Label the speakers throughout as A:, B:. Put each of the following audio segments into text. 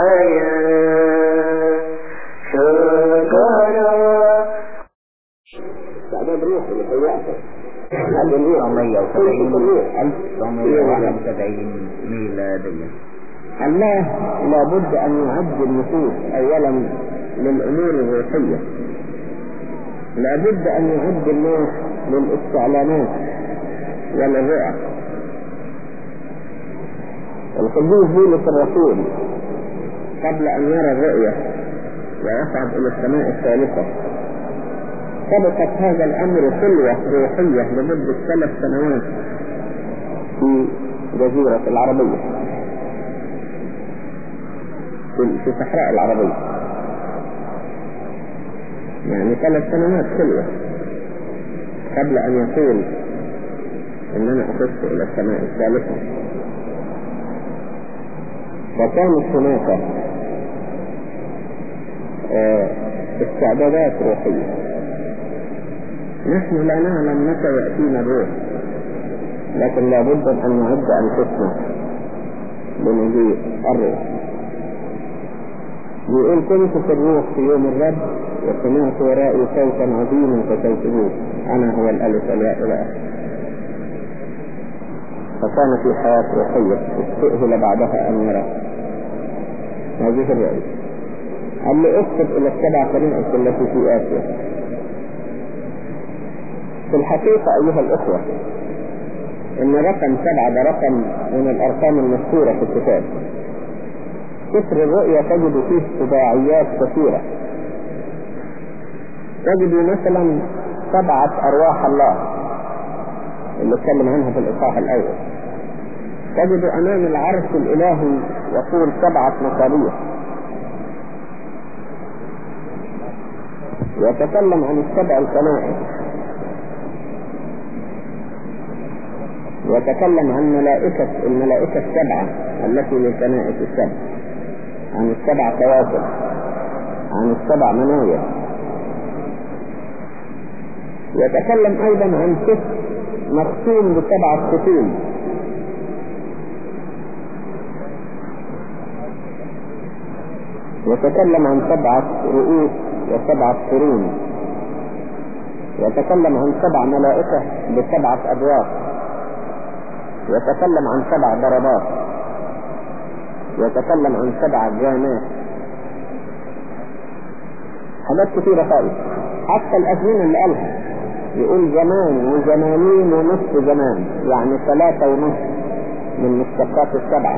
A: الحياة شكرا
B: استعداد روحي لحياته
C: 1971 ميلادية
B: الله لابد أن يعد النفوس أولا للأمور الروحية لابد أن يعد الناس للاستعلانات وللرؤى القديس بولس الرسول قبل أن يرى الرؤية ويصعد إلى السماء الثالثة سبقت هذا الأمر خلوة روحية لمدة ثلاث سنوات في جزيرة العربية في في صحراء العربية يعني ثلاث سنوات خلوة قبل أن يقول إن أنا أخش إلى السماء الثالثة وكانت هناك آه، استعدادات روحية نحن لا نعلم متى يأتينا الروح لكن لابد أن نعد أنفسنا لمجيء الروح يقول كنت في الروح في يوم الرب وسمعت ورائي صوتا عظيما كصوت أنا هو الألف والياء إلى آخره فكان في حياة روحية استئهل بعدها أن يرى هذه الرؤية قال لي اكتب إلى السبع كنائس التي في آسيا في الحقيقة أيها الأخوة إن رقم سبعة ده رقم من الأرقام المذكورة في الكتاب سفر الرؤيا تجد فيه تداعيات كثيرة تجد مثلا سبعة أرواح الله اللي اتكلم عنها في الإصحاح الأول تجد أمام العرش الإلهي يقول سبعة مصابيح يتكلم عن السبع الكنائس ويتكلم عن ملائكة الملائكة السبعة التي للكنائس السبع عن السبع كواكب عن السبع مناير يتكلم أيضا عن سفر مختوم بسبعة ختوم يتكلم عن سبعة رؤوس وسبعة قرون يتكلم عن سبع ملائكة بسبعة أبواب يتكلم عن سبع ضربات يتكلم عن سبع جامات حاجات كثيرة خالص حتى الأزمنة اللي قالها يقول زمان وزمانين ونصف زمان يعني ثلاثة ونصف من مشتقات السبعة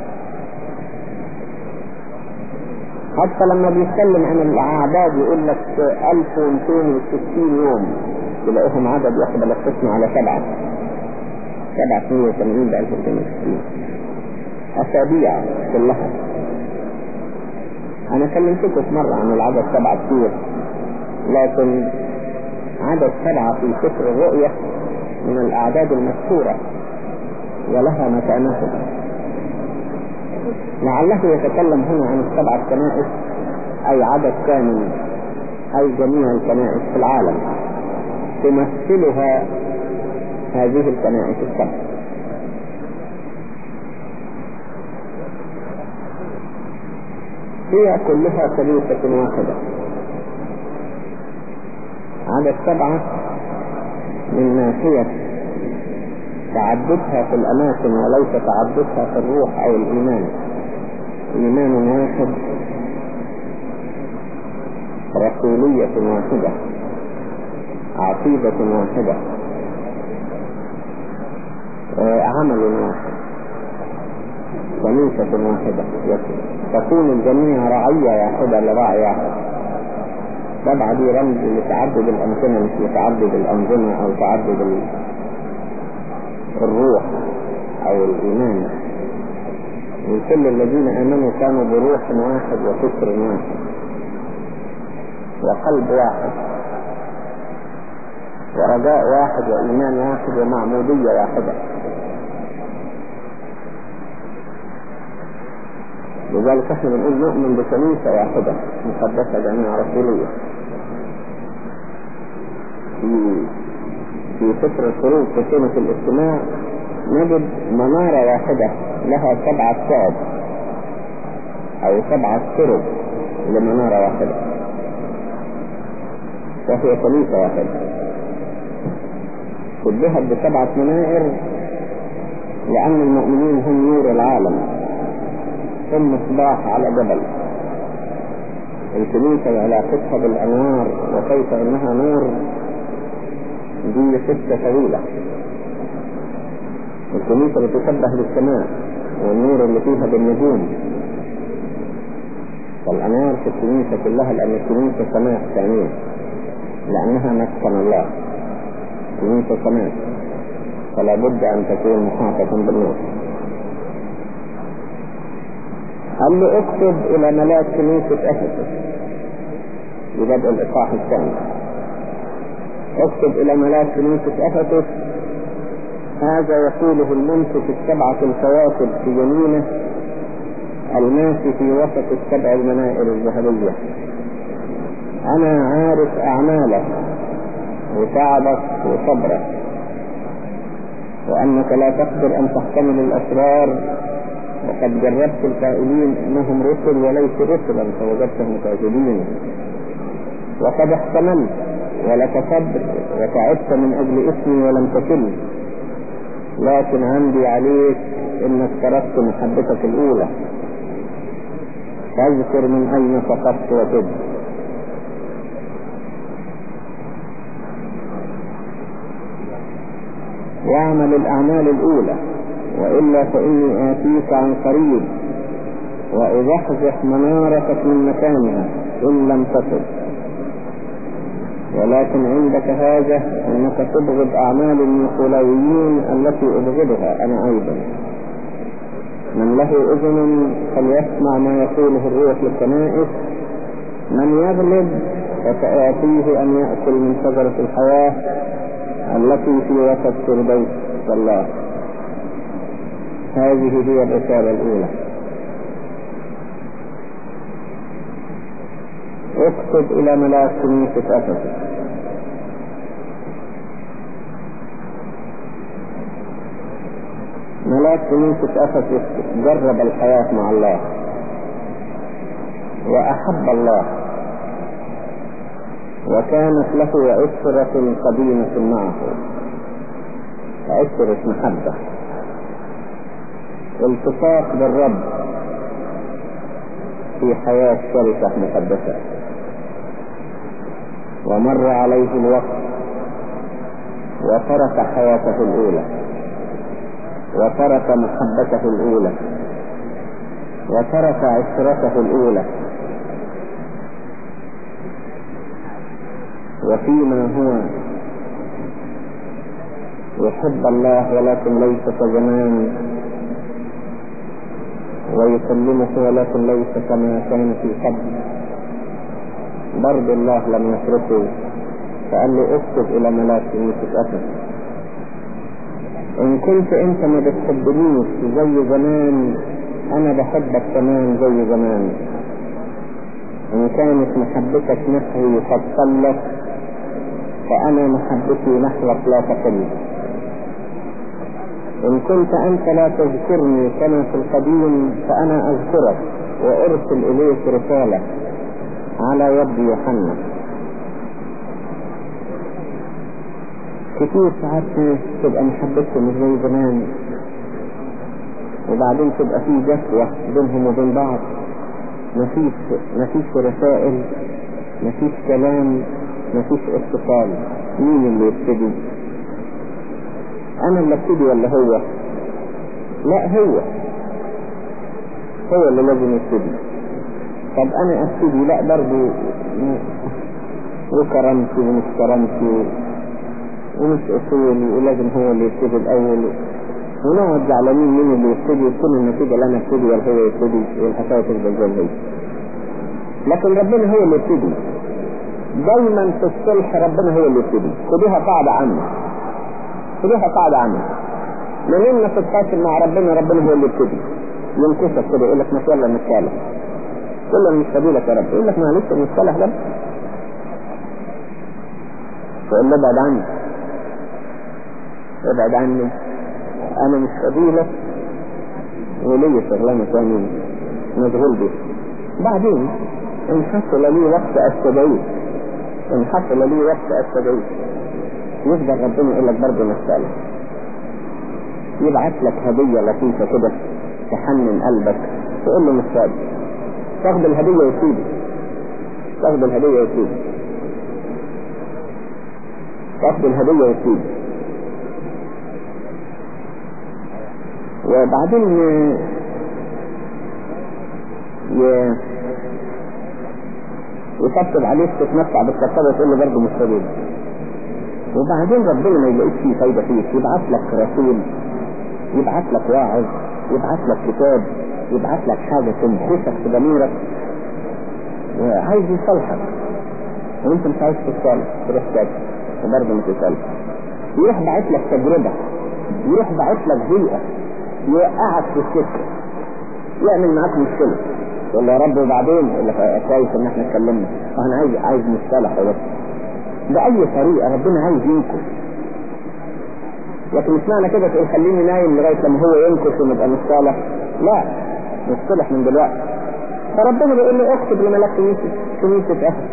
B: حتى لما بيتكلم عن الأعداد يقول لك 1260 يوم تلاقيهم عدد يقبل القسم على سبعة سبعة سنين وثمانين بألف وثمانين أسابيع كلها أنا كلمتكم في مرة عن العدد سبعة كتير لكن عدد سبعة في سفر الرؤية من الأعداد المذكورة ولها مكانتها لعله يتكلم هنا عن السبعة كنائس أي عدد كامل أي جميع الكنائس في العالم تمثلها هذه الكنائس السبع هي كلها كنيسة واحدة عدد سبعة من ناحية تعددها في الأماكن وليس تعددها في الروح أو الإيمان إيمان واحد رسولية واحدة عقيدة واحدة عمل واحد كنيسة واحدة تكون الجميع رعية واحدة لراعي واحد طبعا دي رمز لتعدد الأمكنة مش لتعدد الأنظمة أو تعدد ال... الروح أو الإيمان وكل الذين آمنوا كانوا بروح واحد وفكر واحد وقلب واحد ورجاء واحد وإيمان واحد ومعمودية واحدة لذلك احنا بنقول نؤمن بكنيسة واحدة مقدسة جميع رسولية في في سفر الخروج في سنة الاجتماع نجد منارة واحدة لها سبعة صاد أو سبعة طرق لمنارة واحدة وهي كنيسة واحدة شبهت بسبعة منائر لأن المؤمنين هم نور العالم هم مصباح على جبل الكنيسة وعلاقتها بالأنوار وكيف أنها نور دي قصة طويلة الكنيسة بتشبه بالسماء والنور اللي فيها بالنجوم والأنوار في الكنيسة كلها لأن الكنيسة سماء ثانية لأنها مسكن الله كنيسة سماء فلا بد أن تكون محاطة بالنور قال له اكتب إلى ملاك كنيسة أفسس ببدء الإصحاح الثاني اكتب إلى ملاك كنيسة أفسس هذا يقوله الممسك السبعة الكواكب في يمينه الماشي في وسط السبع المنائر الذهبية أنا عارف أعمالك وتعبك وصبرك وأنك لا تقدر أن تحتمل الأسرار وقد جربت القائلين إنهم رسل وليسوا رسلا فوجدتهم كاذبين وقد احتملت ولك صبر وتعبت من أجل اسمي ولم تكل لكن عندي عليك إنك تركت محبتك الأولى فاذكر من أين سقطت وتب واعمل الأعمال الأولى وإلا فإني آتيك عن قريب وأزحزح منارتك من مكانها إن لم تصل ولكن عندك هذا أنك تبغض أعمال النيقولاويين التي أبغضها أنا أيضا من له أذن فليسمع ما يقوله الروح للكنائس من يغلب فسأعطيه أن يأكل من شجرة الحياة التي في وسط فردوس الله هذه هي الرسالة الأولى اكتب إلى ملاك كنيسة أفسس ملاك كنيسة أفسس جرب الحياة مع الله وأحب الله وكانت له عشرة قديمة معه عشرة محبة التصاق بالرب في حياة شركة مقدسة ومر عليه الوقت وترك حياته الأولى وترك محبته الأولى وترك عشرته الأولى وفيما هو يحب الله ولكن ليس كزمان ويكلمه ولكن ليس كما كان في قبل برضه الله لم يتركه فقال له اكتب الى ملاك كنيسة اسد ان كنت انت ما بتحبنيش زي زمان انا بحبك كمان زي زمان ان كانت محبتك نحوي قد قلت فانا محبتي نحوك لا تقل إن كنت أنت لا تذكرني كما في القديم فأنا أذكرك وأرسل إليك رسالة على يد يوحنا كتير ساعات تبقى محبتهم مش زي زمان وبعدين تبقى في جفوة بينهم وبين بعض مفيش مفيش رسائل مفيش كلام مفيش اتصال مين اللي يبتدي انا اللي ابتدي ولا هو لا هو هو اللي لازم يبتدي طب انا ابتدي لا برضو وكرمتي ومش كرمتي ومش اصولي ولازم هو اللي يبتدي الاول ونقعد زعلانين مين اللي يبتدي تكون النتيجة لا انا ابتدي ولا هو يبتدي والحكاية تفضل زي هي لكن ربنا هو اللي يبتدي دايما في الصلح ربنا هو اللي يبتدي خدوها قاعدة عنه خدوها قاعدة عنه منين ما تتخاصم مع ربنا ربنا هو اللي يبتدي ينكسر كده يقول لك ما يلا نتكلم تقول له مش فضيلك يا رب يقول لك معلش المصطلح ده تقول له ابعد عني ابعد عني انا مش فضيلك وليا شغلانه ثانيه مشغول به بعدين ان حصل لي وقت استدعيه ان حصل لي وقت استدعيه يفضل ربنا يقول لك برضه مسألة يبعت لك هدية لطيفة كده تحنن قلبك تقول له مش فاضي تاخد الهدية وتسيبه تاخد الهدية وتسيبه تاخد الهدية وتسيبه وبعدين ي... يطبطب عليك تتمتع بالطبطبة وتقول له برضه مش فاضي وبعدين ربنا ما يلاقيش فيه فايدة فيك يبعت لك رسول يبعت لك واعظ يبعت لك كتاب يبعت لك حاجة تنخشك في ضميرك وعايز يصلحك وانت مش عايز تصالح تروح كده وبرضه ما تصالح يروح باعت لك تجربة يروح باعت لك بيئة يوقعك في السكة يعمل معاك مشكلة تقول له يا رب وبعدين يقول لك كويس ان احنا اتكلمنا انا عايز عايز نصالح بس بأي طريقة ربنا عايز ينكش لكن مش معنى كده تقول خليني نايم لغاية لما هو ينكش ونبقى نصالح لا نصطلح من دلوقتي فربنا بيقول له اكتب لملاك كنيسة كنيسة أفسس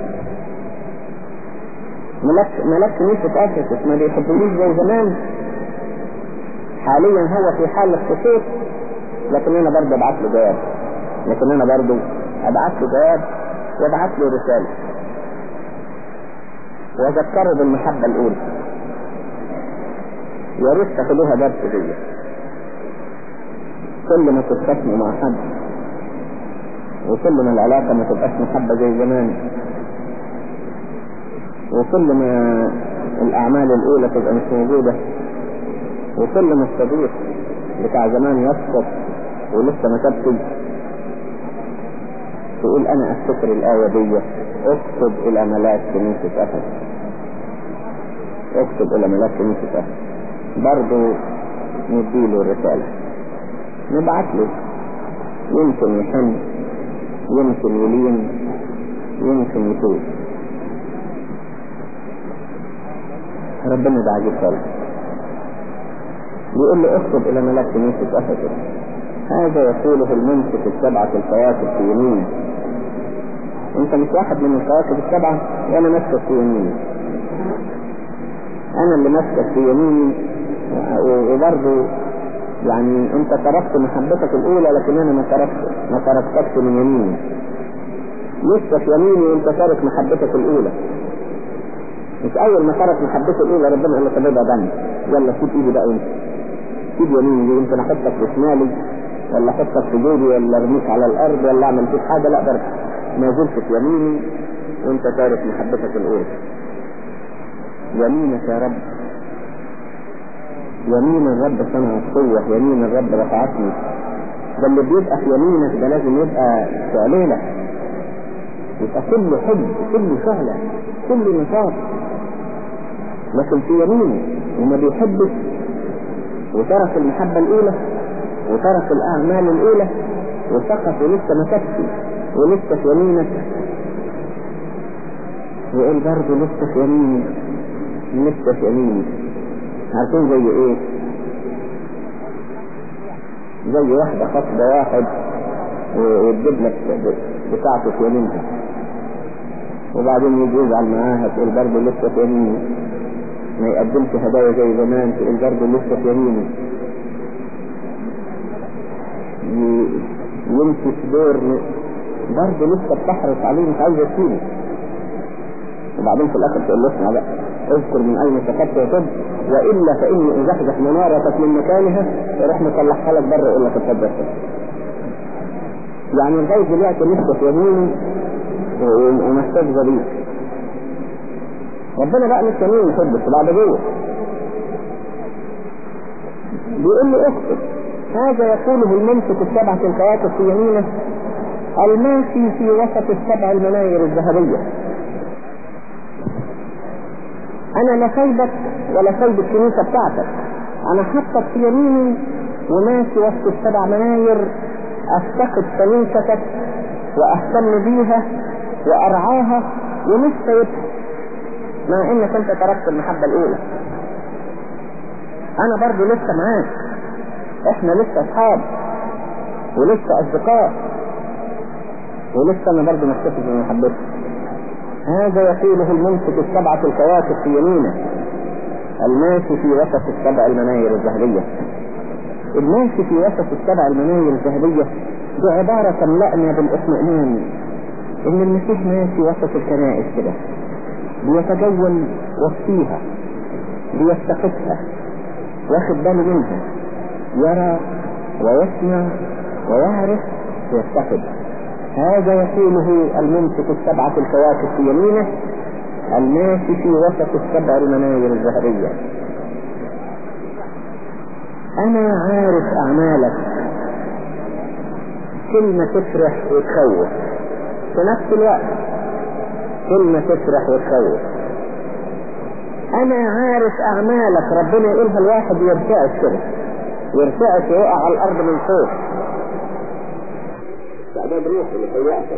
B: ملاك ملاك كنيسة أفسس ما بيحبنيش زي زمان حاليا هو في حالة خصوص لكن انا برضه ابعت له جواب لكن انا برضه ابعت له جواب وابعت له رسالة وذكره بالمحبة الأولى يا ريت تاخدوها درس دي كل ما تتخاصموا مع حد وكل ما العلاقة ما تبقاش محبة زي زمان وكل ما الأعمال الأولى تبقى مش موجودة وكل ما الصديق بتاع زمان يسقط ولسه ما تبكي تقول أنا أفتكر الآية دي اكتب إلى ملاك كنيسة أفس اكتب إلى ملاك كنيسة أفس برضه نديله الرسالة نبعت له يمكن يحن يمكن يلين يمكن يتوب ربنا ده عجيب خالص بيقول له اكتب الى ملاك كنيسة افسس هذا يقوله الممسك السبعة الكواكب في يمينه انت مش واحد من الكواكب السبعة وانا ماسكك في يميني انا اللي ماسكك في يميني وبرضه يعني انت تركت محبتك الاولى لكن انا ما تركت ما تركتكش من يميني لسه في يميني وانت تارك محبتك الاولى مش اول ما ترك محبته الاولى ربنا قال له طب ابعد عني يلا سيب ايدي بقى وانت سيب يميني دي يمكن احطك في شمالي ولا احطك في جيبي ولا ارميك على الارض ولا اعمل فيك حاجه لا برضه ما زلت في يميني وانت تارك محبتك الاولى يمينك يا رب يمين الرب صنع القوة يمين الرب رفعتني ده اللي بيبقى في يمينك ده لازم يبقى في عليلك يبقى كله حب كله شهلة كله نشاط لكن في يمينه وما بيحبش وترك المحبة الأولى وترك الأعمال الأولى وسقط ولسه ما تكفي ولسه في يمينك وقال برضه لسه في يميني لسه في يميني عارفين زي ايه زي واحدة خطبة واحد وتجيب لك بتاعته في يمينها وبعدين يجي يزعل معاها تقول برضه لسه في يميني ما يقدمش هدايا زي زمان تقول برضه لسه في يميني يمشي في دور برضه لسه بتحرص عليه مش عايز يسيبه وبعدين في الاخر تقول له اسمع بقى اذكر من اين سقطت وتب والا فاني ازحزح منارتك من مكانها يروح مطلعها لك بره يقول لك اتفضل يعني لغايه دلوقتي لسه في يميني ومحتاج ذليل ربنا بقى مش يمين يحبك بعد جوه بيقول لي اكتب هذا يقوله الممسك السبعة الكواكب في يمينه الماشي في وسط السبع المناير الذهبية انا لا سايبك ولا سايب الكنيسة بتاعتك انا حطك في يميني وماشي وسط السبع مناير افتقد كنيستك واهتم بيها وارعاها ومش سايبها مع انك انت تركت المحبة الاولى انا برضو لسه معاك احنا لسه اصحاب ولسه اصدقاء ولسه انا برضه مكتفي بمحبته هذا يقوله الممسك السبعة الكواكب في يمينه الماشي في وسط السبع المناير الذهبية الماشي في وسط السبع المناير الذهبية دي عبارة تملأنا بالاطمئنان ان المسيح ماشي وسط الكنائس كده بيتجول وسطيها بيستقفها واخد باله منها يرى ويسمع ويعرف ويتخذ هذا يقوله الممسك السبعة الكواكب في يمينه الماشي في وسط السبع المناير الزهرية أنا عارف أعمالك كلمة تفرح وتخوف في نفس الوقت كلمة تفرح وتخوف أنا عارف أعمالك ربنا يقولها الواحد يرتعش كده يرتعش ويقع على الأرض من فوق استعداد روحي لحياتك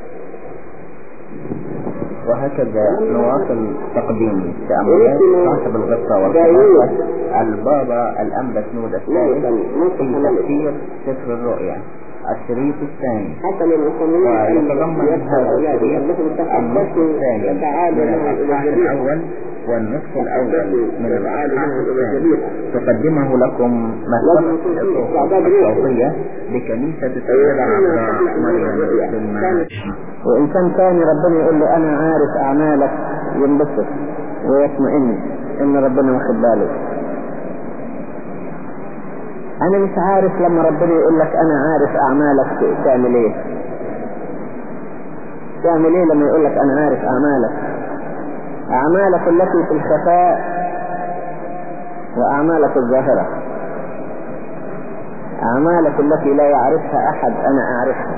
C: وهكذا نواصل تقديم تأملات صاحب الغطة والخلاصة البابا الأنبا سنود الثالث في تفسير سفر الرؤيا الشريط الثاني
B: حتى للمصلين
C: ويتضمن هذا الشريط النصف الثاني من الأصحاح الأول والنصف الأول من الأصحاح الثاني تقدمه لكم مكتبة الصوفية بكنيسة السيدة عذراء مريم بالمعاش
B: وإنسان تاني ربنا يقول له أنا عارف أعمالك ينبسط ويطمئن إن ربنا واخد باله أنا مش عارف لما ربنا يقول لك أنا عارف أعمالك تعمل إيه تعمل إيه لما يقول لك أنا عارف أعمالك أعمالك التي في الخفاء وأعمالك الظاهرة أعمالك التي لا يعرفها أحد أنا أعرفها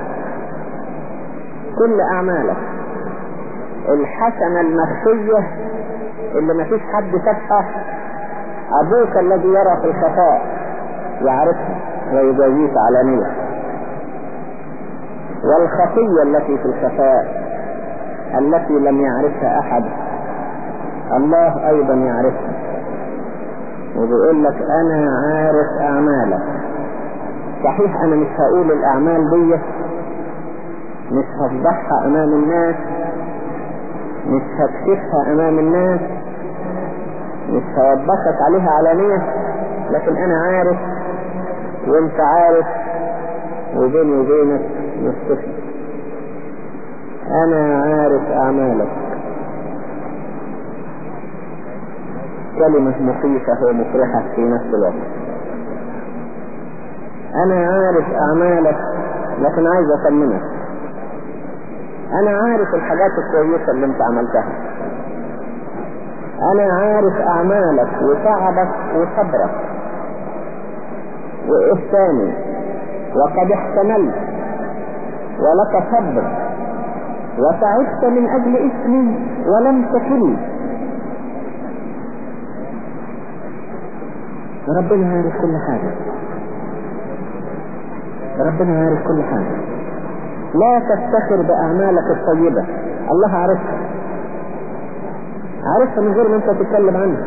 B: كل أعمالك الحسنة المخفية اللي ما فيش حد شافها أبوك الذي يرى في الخفاء يعرفها ويجازيك علانية والخطية التي في الخفاء التي لم يعرفها أحد الله أيضا يعرفها وبيقول لك أنا عارف أعمالك صحيح أنا مش هقول الأعمال دي مش هفضحها أمام الناس مش هكشفها أمام الناس مش هوضحك عليها علانية لكن أنا عارف وانت عارف وبيني وبينك مستفيد انا عارف اعمالك كلمة مخيفة ومفرحة في نفس الوقت انا عارف اعمالك لكن عايز اطمنك انا عارف الحاجات الكويسة اللي انت عملتها انا عارف اعمالك وتعبك وصبرك وإحساني وقد احتملت ولك صبر وتعبت من أجل اسمي ولم تكلني ربنا عارف كل حاجة ربنا عارف كل حاجة لا تفتخر بأعمالك الطيبة الله عارفها عارفها من غير ما انت تتكلم عنها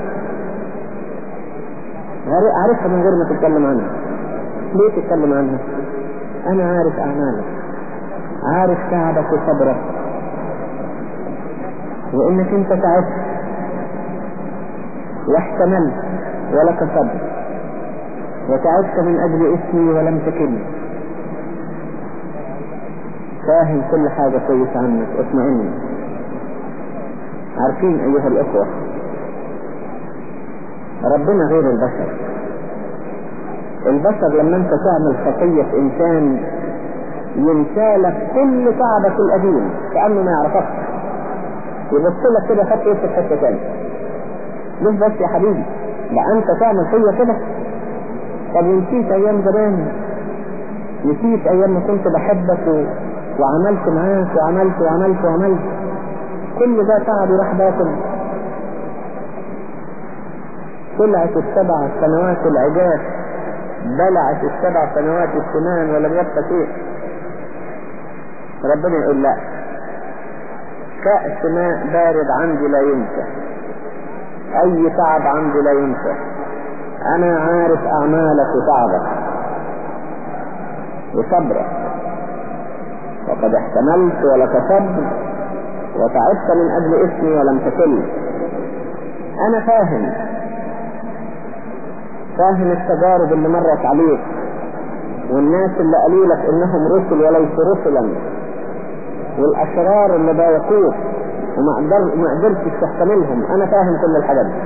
B: عارفها من غير ما تتكلم عنها ليه تتكلم عنها انا عارف اعمالك عارف تعبك وصبرك وانك انت تعبت واحتملت ولك صبر وتعبت من اجل اسمي ولم تكلني فاهم كل حاجة كويس عنك اطمئن عارفين ايها الاخوة ربنا غير البشر البشر لما انت تعمل خطية في انسان ينسالك كل تعبك القديم كأنه ما يعرفكش يبص لك كده خط وسط حتة تاني مش بس يا حبيبي ده انت تعمل فيا كده طب نسيت ايام زمان نسيت ايام ما كنت بحبك و... وعملت معاك وعملت وعملت وعملت كل ده تعب راح باكل طلعت السبع سنوات العجاف بلعت السبع سنوات السنان ولم يبقى شيء ربنا يقول لا كأس ماء بارد عندي لا ينسى اي تعب عندي لا ينسى انا عارف اعمالك وتعبك وصبرك وقد احتملت ولك صبر وتعبت من أجل اسمي ولم تكل أنا فاهم فاهم التجارب اللي مرت عليك والناس اللي قالوا لك انهم رسل وليسوا رسلا والاشرار اللي ضايقوك وما قدر ما قدرتش تحتملهم انا فاهم كل الحاجات دي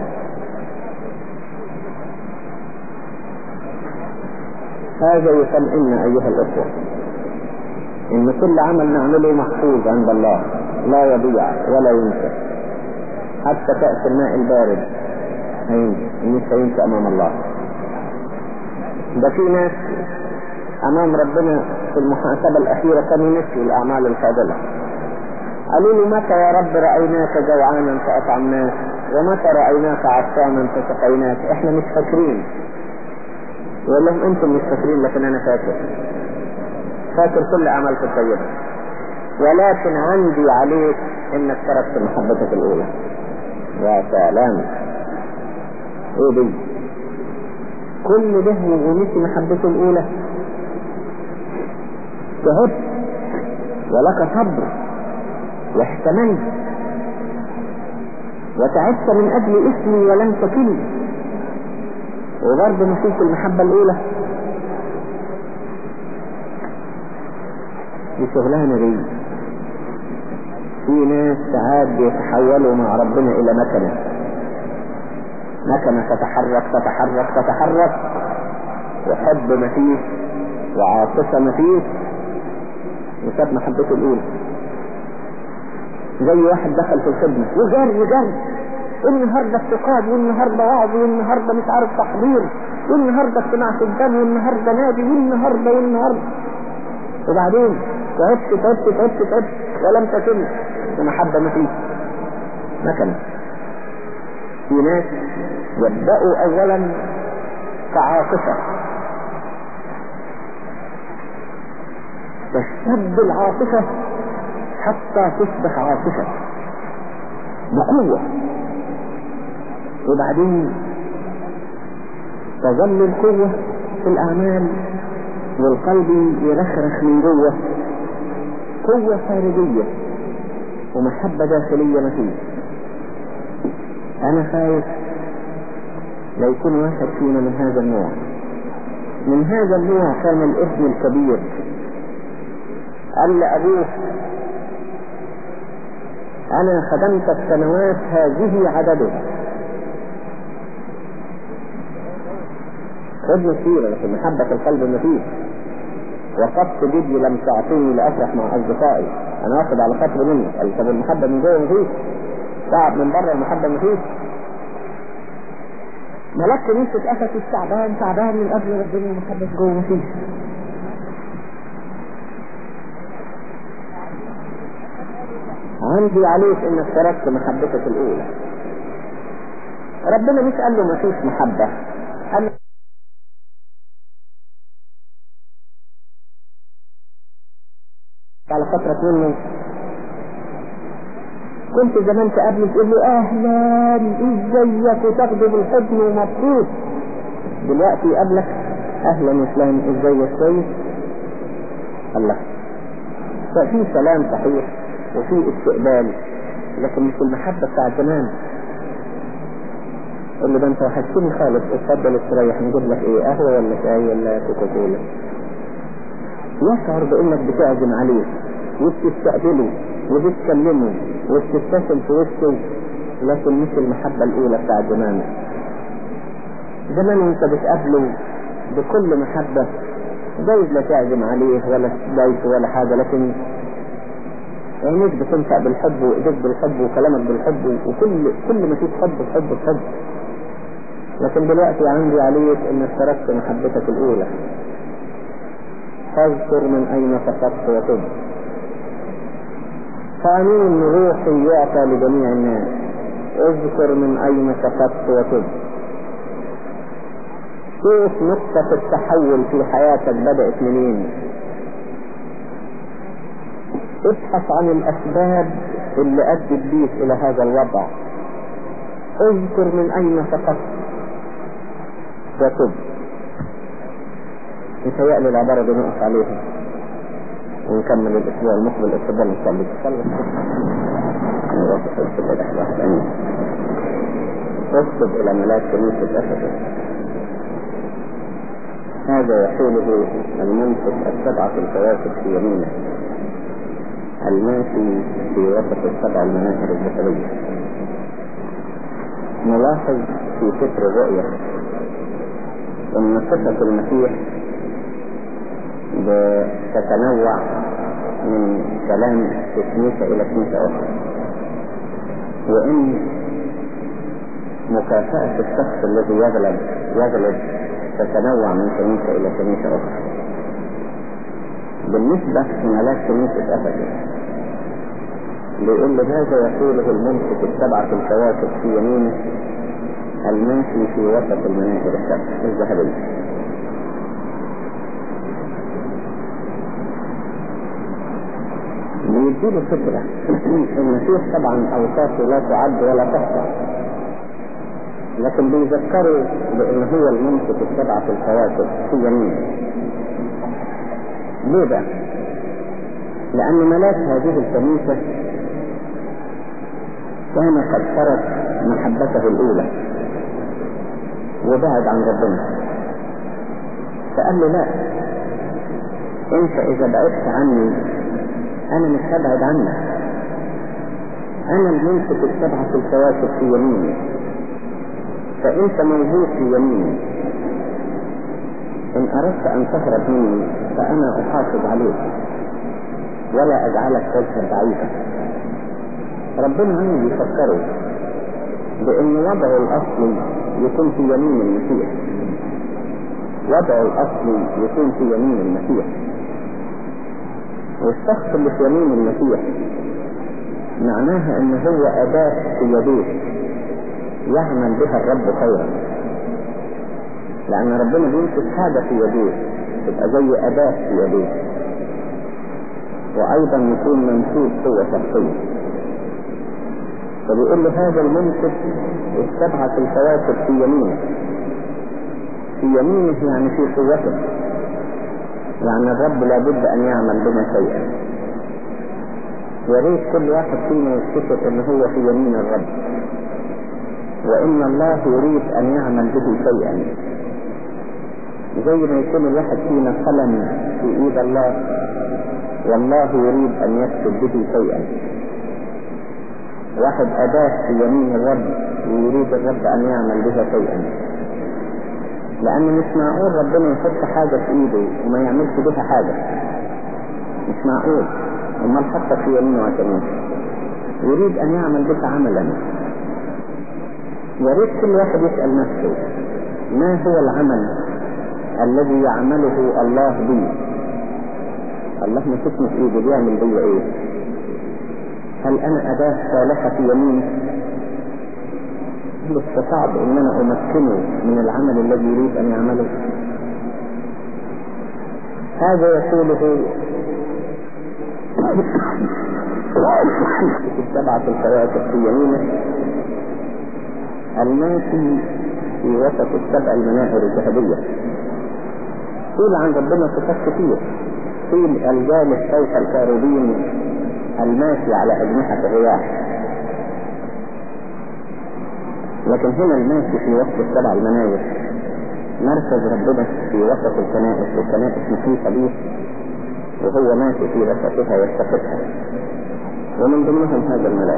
B: هذا يطمئن ايها الاخوه ان كل عمل نعمله محفوظ عند الله لا يضيع ولا ينسى حتى كأس الماء البارد مش هينسى امام الله ده في ناس امام ربنا في المحاسبة الاخيرة كانوا ينسوا الاعمال الفاضلة قالوا له متى يا رب رأيناك جوعانا فأطعمناك ومتى رأيناك عطشانا فسقيناك احنا مش فاكرين يقول لهم انتم مش فاكرين لكن انا فاكر فاكر كل اعمالك الطيبة ولكن عندي عليك انك تركت محبتك الاولى يا سلام ايه دي كل ده ونسي محبته الاولى تعبت ولك صبر واحتملت وتعبت من اجل اسمي ولم تكل وبرضه نسيت المحبة الاولى دي شغلانة دي في ناس ساعات بيتحولوا مع ربنا الى مكنة مكنة تتحرك تتحرك تتحرك وحب مفيش وعاطفة مفيش وساب محبته الاولى زي واحد دخل في الخدمة وجري جري النهاردة افتقاد والنهاردة وعظ والنهاردة مش عارف تحضير والنهاردة اجتماع في الدم والنهاردة نادي والنهاردة والنهاردة وبعدين تعبت تعبت تعبت تعبت ولم تتم ومحبة ما فيه مكنة في ناس يبدأوا اولا كعاطفة تشتد العاطفة حتى تصبح عاطفة بقوة وبعدين تظل القوة في الأعمال والقلب يرخرخ من جوه قوة خارجية ومحبة داخلية ما فيه أنا خايف لا يكون واحد فينا من هذا النوع من هذا النوع كان الابن الكبير قال لأبوه أنا خدمت السنوات هذه عددها خدمة كثيرة لكن محبة القلب ما فيه وقفت جدي لم تعطيني لأفرح مع أصدقائي أنا واخد على خاطر منك قال طب المحبة من جوه مفيش تعب من بره المحبة مفيش ملكت نفسك أسس تعبان تعبان من قبل ربنا المحبة جوه مفيش عندي عليك انك تركت محبتك الاولى ربنا مش قال له ما فيش محبة قال على فترة منه كنت زمان تقابله تقول له اهلا ازيك وتاخده بالحضن ومبسوط دلوقتي يقابلك اهلا وسهلا ازيك كويس الله ففي سلام صحيح وفي استقبال لكن مش المحبة بتاع زمان قول له ده انت وحشتني خالص اتفضل استريح نجيب لك ايه قهوة ولا شاي ولا كوكا كولا يشعر بانك بتعزم عليه وبتستقبله وبتكلمه وبتبتسم في وشه لكن مش المحبة الاولى بتاع زمان زمان وانت بتقابله بكل محبة جايز لا تعزم عليه ولا تضايقه ولا حاجة لكن عينيك بتنفع بالحب وايديك بالحب وكلامك بالحب وكل كل ما فيك حب حب حب لكن دلوقتي عندي عليك انك تركت محبتك الاولى فاذكر من اين سقطت وتب قانون روحي يعطى لجميع الناس اذكر من اين سقطت وتب شوف نقطة التحول في حياتك بدأت منين ابحث عن الاسباب اللي ادت بيك الى هذا الوضع اذكر من اين سقطت وتب متهيألي العبارة دي نقف عليها ونكمل الأسبوع المقبل اتفضل نصلي تصلي نروح السبت واحد أمين اكتب إلى ملاك كنيسة أفسس هذا يحوله المنصف السبعة الكواكب في يمينه الماشي في وسط السبع المناهر البشرية نلاحظ في فكر الرؤية أن صفة المسيح بتتنوع من كلام كنيسة إلى كنيسة أخرى وإن مكافأة الشخص الذي يغلب يغلب تتنوع من كنيسة إلى كنيسة أخرى بالنسبة لملاك كنيسة أفسس بيقول هذا يقوله الممسك السبعة الكواكب في يمينه الماشي في وسط المناهر السبع الذهبية بيديله فكرة المسيح طبعا أوصافه لا تعد ولا تحصى لكن بيذكروا بأن هو الممسك السبعة الكواكب في يمينه ليه بقى؟ لأن ملاك هذه الكنيسة كان قد ترك محبته الأولى وبعد عن ربنا فقال له لا انت اذا بعدت عني انا مش هبعد عنك انا الممسك السبعة الكواكب في يميني فانت موجود في يميني ان اردت ان تهرب مني فانا احافظ عليك ولا اجعلك تذهب بعيدا ربنا عندي يفكره بان وضعه الاصلي يكون في يمين المسيح وضعه الاصلي يكون في يمين المسيح والشخص اللي في يمين المسيح معناها ان هو اداة في يديه يعمل بها الرب خيرا لان ربنا بيمسك حاجة في يديه تبقى زي اداة في يديه وايضا يكون منسوب قوة شخصية فبيقول له هذا الممسك السبعة الكواكب في يمينه في يمينه يعني في قوته يعني الرب لابد ان يعمل بنا شيئا يا ريت كل واحد فينا يفتكر ان هو في يمين الرب وان الله يريد ان يعمل به شيئا زي ما يكون الواحد فينا قلم في ايد الله والله يريد ان يكتب به شيئا واحد أداة في يمين الرب ويريد الرب أن يعمل بها شيئا لأن مش معقول ربنا يحط حاجة في إيده وما يعملش بها حاجة مش معقول أمال حتى في يمينه وكمان يريد أن يعمل بها عملا يا ريت كل واحد يسأل نفسه ما هو العمل الذي يعمله الله بي الله مسكني في ايده بيعمل بي ايه هل انا اداة صالحة في يمينه هل استطعت ان انا امكنه من العمل الذي يريد ان يعمله هذا يقوله السبعة الكواكب في يمينه الماشي في وسط السبع المناهر الذهبية قيل عن ربنا صفات كتير قيل الجالس فوق الكاروبين الماشي على أجنحة الرياح لكن هنا الماشي في وسط السبع المناير مركز ربنا في وسط الكنائس والكنائس محيطة به وهو ماشي في وسطها يستفتها ومن ضمنهم هذا الملاك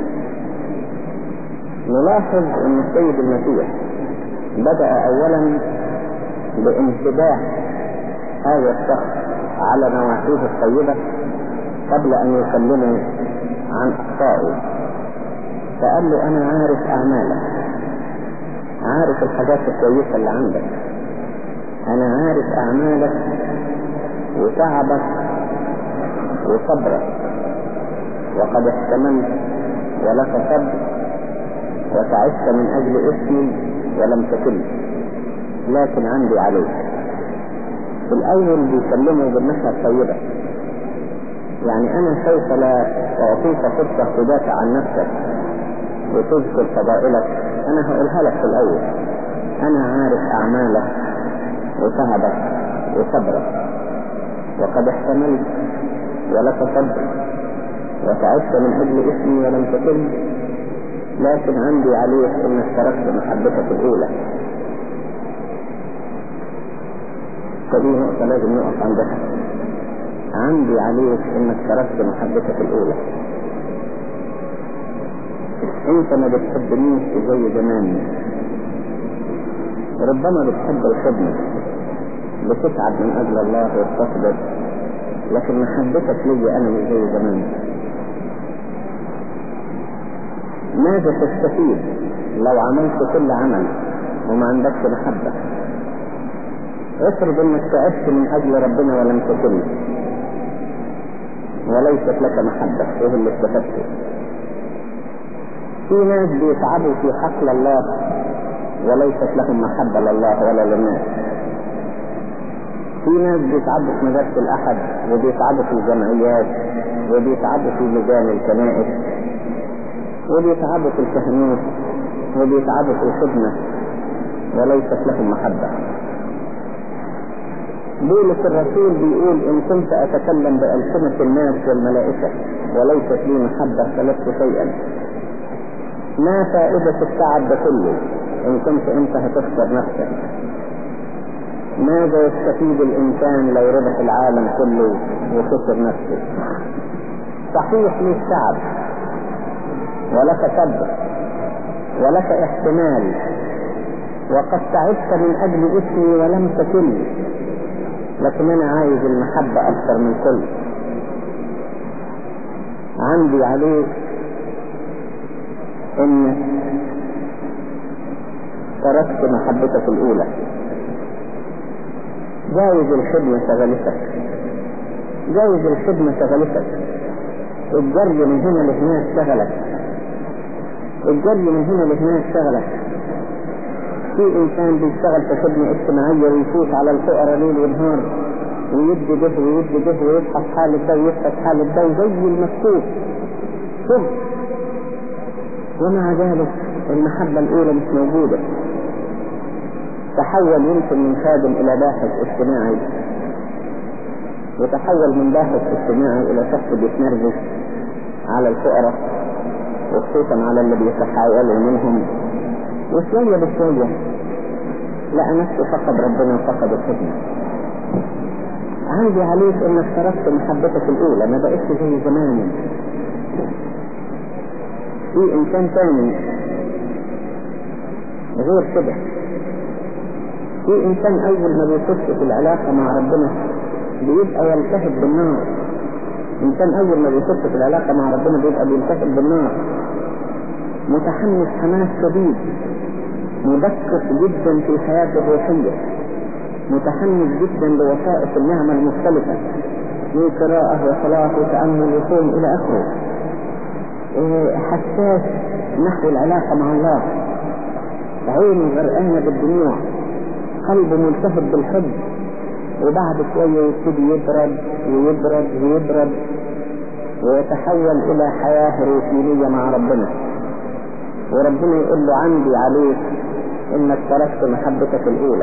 B: نلاحظ ان السيد المسيح بدأ اولا بانتباه هذا الشخص على نواحيه الطيبة قبل ان يكلمه عن اخطائه فقال له انا عارف اعمالك عارف الحاجات الكويسة اللي عندك انا عارف اعمالك وتعبك وصبرك وقد احتملت ولك صبر وتعبت من اجل اسمي ولم تكن لكن عندي عليك في الاول بيكلمه بالناحية الطيبة يعني انا سوف لا اعطيك فرصة تدافع عن نفسك وتذكر فضائلك انا هقولها لك في الاول انا عارف اعمالك وتعبك وصبرك وقد احتملت ولك صبر وتعبت من أجل اسمي ولم تكن لكن عندي عليك انك تركت محبتك الاولى فدي نقطة لازم نقف عندها عندي عليك انك تركت محبتك الاولى انت ما بتحبنيش زي زمان ربما بتحب الخدمة بتتعب من اجل الله وتصبر لكن محبتك لي انا مش زي زمان ماذا تستفيد لو عملت كل عمل وما عندكش محبة افرض انك تعبت من اجل ربنا ولم تكن وليست لك محبة ايه اللي استفدته في ناس بيتعبوا في حقل الله وليست لهم محبة لله ولا للناس في ناس بيتعبوا في مدرسة الأحد وبيتعبوا في الجمعيات وبيتعبوا في لجان الكنائس وبيتعبوا في الكهنوت وبيتعبوا في الخدمة وليست لهم محبة بولس الرسول بيقول إن كنت أتكلم بألسنة الناس والملائكة وليست لي محبة فلست شيئا ما فائدة التعب ده كله إن كنت أنت هتخسر نفسك ماذا يستفيد الإنسان لو ربح العالم كله وخسر نفسه صحيح ليك تعب ولك صبر ولك احتمال وقد تعبت من أجل اسمي ولم تكن لكن أنا عايز المحبة أكثر من كل عندي عليك إنك تركت محبتك الأولى جاوز الخدمة شغلتك جاوز الخدمة شغلتك الجري من هنا لهناك شغلك الجري من هنا لهناك شغلك في انسان بيشتغل في خدمة اجتماعية ويفوت على الفقراء ليل ونهار ويدي به ويدي به ويضحك حالة ده ويضحك حالة ده وزي المكتوب شوف ومع ذلك المحبة الأولى مش موجودة تحول يمكن من خادم إلى باحث اجتماعي وتحول من باحث اجتماعي إلى شخص بيتنرفز على الفقراء وخصوصا على اللي بيتحاولوا منهم وشوية بشوية لقى نفسه فقد ربنا وفقد الخدمة عندي عليك انك تركت محبتك الاولى ما بقتش زي زمان في انسان تاني غير كده في انسان اول ما بيخش في العلاقة مع ربنا بيبقى يلتهب بالنار انسان اول ما بيخش في العلاقة مع ربنا بيبقى بيلتهب بالنار متحمس حماس شديد مدقق جدا في حياته الروحية متحمس جدا لوسائط النعمة المختلفة من قراءة وصلاة وتأمل وصوم إلى آخره حساس نحو العلاقة مع الله عينه غرقانة بالدموع قلبه ملتهب بالحب وبعد شوية يبتدي يبرد ويبرد ويبرد ويتحول إلى حياة روتينية مع ربنا وربنا يقول له عندي عليك انك تركت محبتك الاولى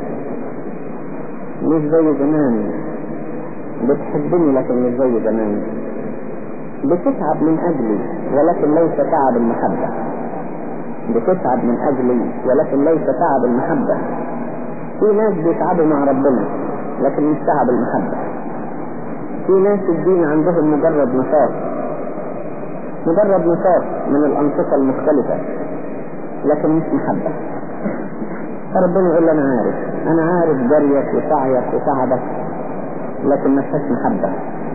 B: مش زي زمان بتحبني لكن مش زي زمان بتتعب من اجلي ولكن ليس تعب المحبة بتتعب من اجلي ولكن ليس تعب المحبة في ناس بيتعبوا مع ربنا لكن مش تعب المحبة في ناس الدين عندهم مجرد نشاط مجرد نشاط من الأنشطة المختلفة لكن مش محبة فربنا يقول أنا عارف أنا عارف جريك وسعيك وتعبك لكن ما فيهاش محبة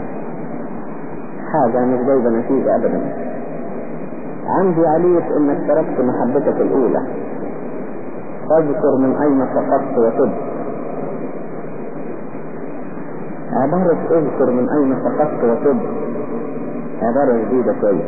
B: حاجة مش جايبة نتيجة أبدا عندي عليك إنك تركت محبتك الأولى فاذكر من أين سقطت وتب عبارة اذكر من أين سقطت وتب عبارة جديدة كويس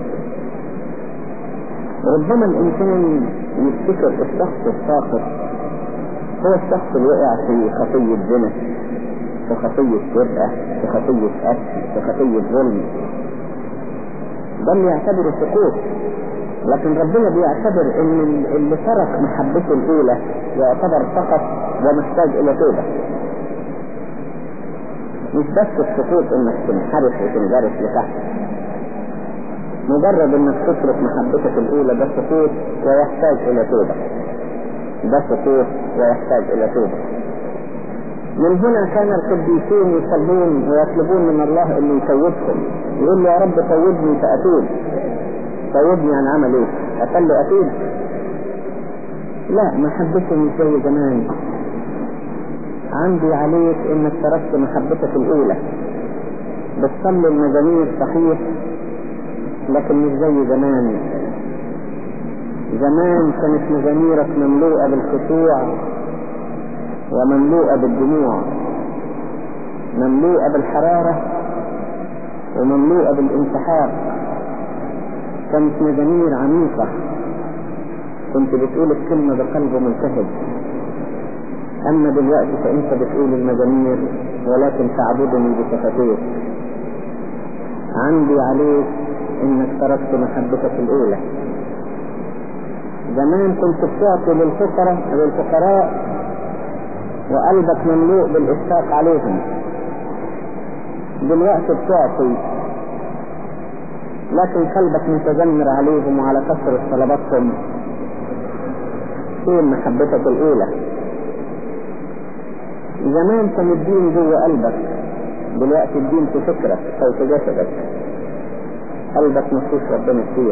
B: ربما الإنسان يفتكر الشخص الساقط هو الشخص اللي وقع في خطية زنا في خطية سرقة في خطية قتل في خطية ظلم ده اللي يعتبره سقوط لكن ربنا بيعتبر ان اللي ترك محبته الاولى يعتبر سقط ومحتاج الى توبة مش بس السقوط انك تنحرف وتنجرف لتحت مجرد انك تترك محبتك الاولى ده سقوط ويحتاج الى توبة ده سقوط ويحتاج الى توبة من هنا كان القديسين يصلون ويطلبون من الله انه يتوبهم يقول له يا رب توبني فاتوب توبني عن عمل ايه اخلي اتوب لا محبتي مش زي زمان عندي عليك انك تركت محبتك الاولى بتصلي المزامير صحيح لكن مش زي زمان زمان كانت مزاميرك مملوءة بالخشوع ومملوءة بالدموع مملوءة بالحرارة ومملوءة بالانسحاب كانت مزامير عميقة كنت بتقول الكلمة بقلب ملتهب أما دلوقتي فأنت بتقول المزامير ولكن تعبدني بشفتيك عندي عليك إنك تركت محبتك الأولى زمان كنت بتعطي للفقراء للفقراء وقلبك مملوء بالإشفاق عليهم دلوقتي بتعطي لكن قلبك متذمر عليهم وعلى كثرة طلباتهم فين محبتك الأولى زمان كان الدين جوه قلبك دلوقتي الدين في فكرك أو في جسدك قلبك مفيش ربنا كتير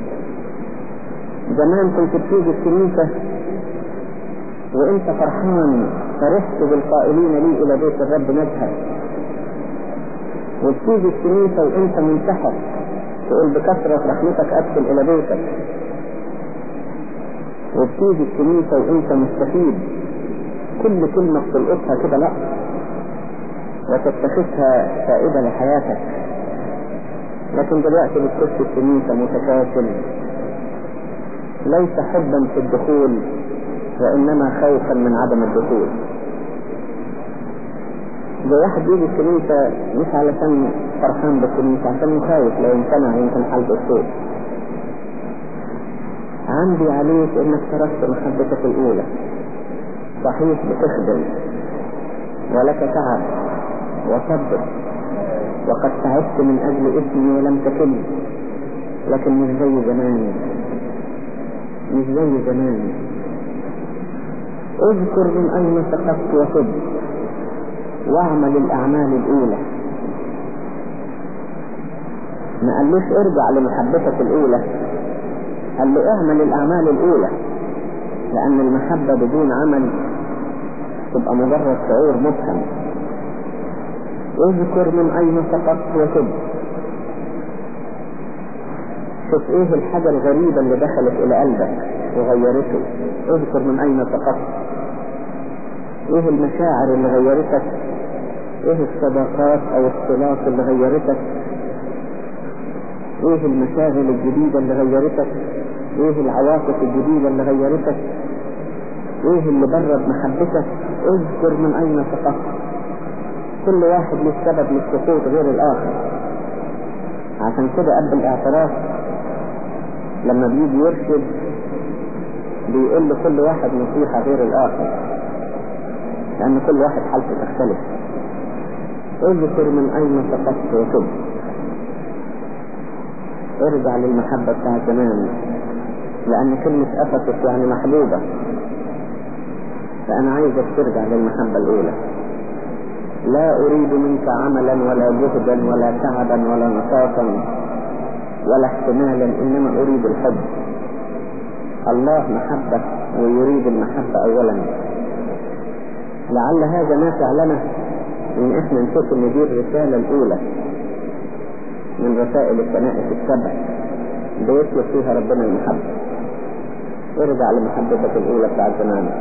B: زمان كنت بتيجي الكنيسة وانت فرحان فرحت بالقائلين لي الى بيت الرب نذهب وبتيجي الكنيسة وانت منتحر تقول بكثرة رحمتك ادخل الى بيتك وبتيجي الكنيسة وانت مستفيد كل كلمة بتلقطها كده لا وتتخذها فائدة لحياتك لكن دلوقتي بتخش الكنيسة متكاسل ليس حبا في الدخول وإنما خوفا من عدم الدخول ده واحد يجي الكنيسة مش علشان فرحان بالكنيسة عشان يخاف لو امتنع يمكن حالته الصوت عندي عليك انك تركت محبتك الاولى صحيح بتخدم ولك تعب وصبر وقد تعبت من اجل اسمي ولم تكن لكن مش زي زمان مش زي زمان اذكر من اين سقطت وتب واعمل الاعمال الاولى ما قالوش ارجع لمحبتك الاولى قال له اعمل الاعمال الاولى لان المحبة بدون عمل تبقى مجرد شعور مبهم اذكر من اين سقطت وتب شوف ايه الحاجة الغريبة اللي دخلت الى قلبك وغيرته اذكر من اين سقطت ايه المشاعر اللي غيرتك ايه الصداقات او الصلات اللي غيرتك ايه المشاغل الجديدة اللي غيرتك ايه العواطف الجديدة اللي غيرتك ايه اللي برد محبتك اذكر من اين سقطت كل واحد له سبب للسقوط غير الاخر عشان كده قبل الاعتراف لما بيجي يرشد بيقول لكل واحد نصيحة غير الاخر لان كل واحد حالته تختلف اذكر من اين سقطت وتب ارجع للمحبة بتاع زمان لان كلمة افسس يعني محبوبة فانا عايزك ترجع للمحبة الاولى لا اريد منك عملا ولا جهدا ولا تعبا ولا نشاطا ولا احتمالا انما اريد الحب الله محبة ويريد المحبة اولا لعل هذا نافع لنا ان احنا نشوف ان دي الرسالة الاولى من رسائل الكنائس السبع بيطلب فيها ربنا المحبة ارجع لمحبتك الاولى بتاع زمان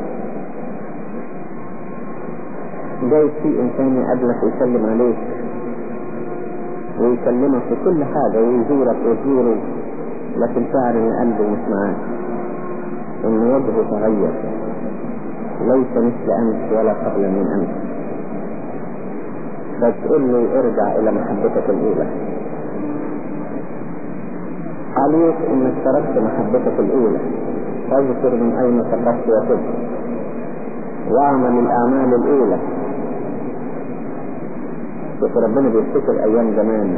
B: جاي في انسان يقابلك ويسلم عليك ويكلمك في كل حاجة ويزورك وتزوره لكن شعر ان قلبه مش معاك ان وجهه تغير ليس مثل امس ولا قبل من امس فتقول له ارجع الى محبتك الاولى عليك انك تركت محبتك الاولى فاذكر من اين سقطت وتب واعمل الاعمال الاولى شوف ربنا بيفتكر ايام زمان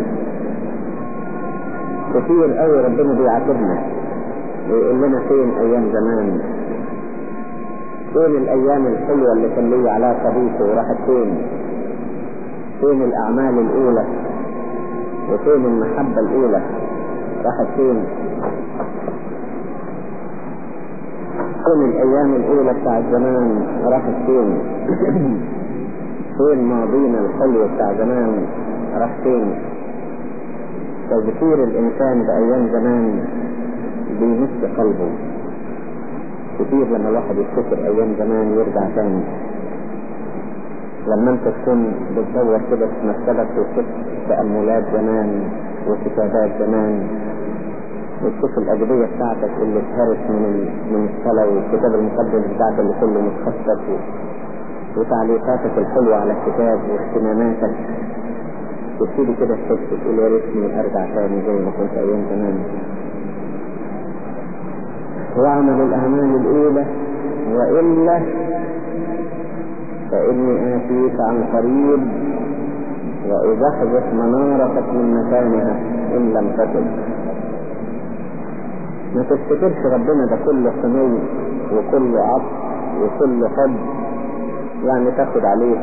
B: كتير قوي ربنا بيعاتبنا ويقول لنا فين ايام زمان فين الايام الحلوة اللي كان لي علاقة بيك وراحت فين فين الاعمال الاولى وفين المحبة الاولى راحت فين فين الايام الاولى بتاع زمان راحت فين فين ماضينا الحلو بتاع زمان راح فين تذكير الانسان بايام زمان بيمس قلبه كتير لما الواحد يفتكر ايام زمان يرجع تاني لما انت تكون بتدور كده في مكتبك وتشوف تأملات زمان وكتابات زمان وتشوف الأجبية بتاعتك اللي اتهرت من من الصلاة والكتاب المقدس بتاعك اللي كله متخصص وتعليقاتك الحلوة على الكتاب واهتماماتك تبتدي كده تحس تقول يا ريتني ارجع تاني زي ما كنت ايام زمان واعمل الاعمال الاولى والا فاني اتيك عن قريب وازحزح منارتك من مكانها ان لم تكن ما تفتكرش ربنا ده كله سمو وكله عطف وكله حب يعني تاخد عليه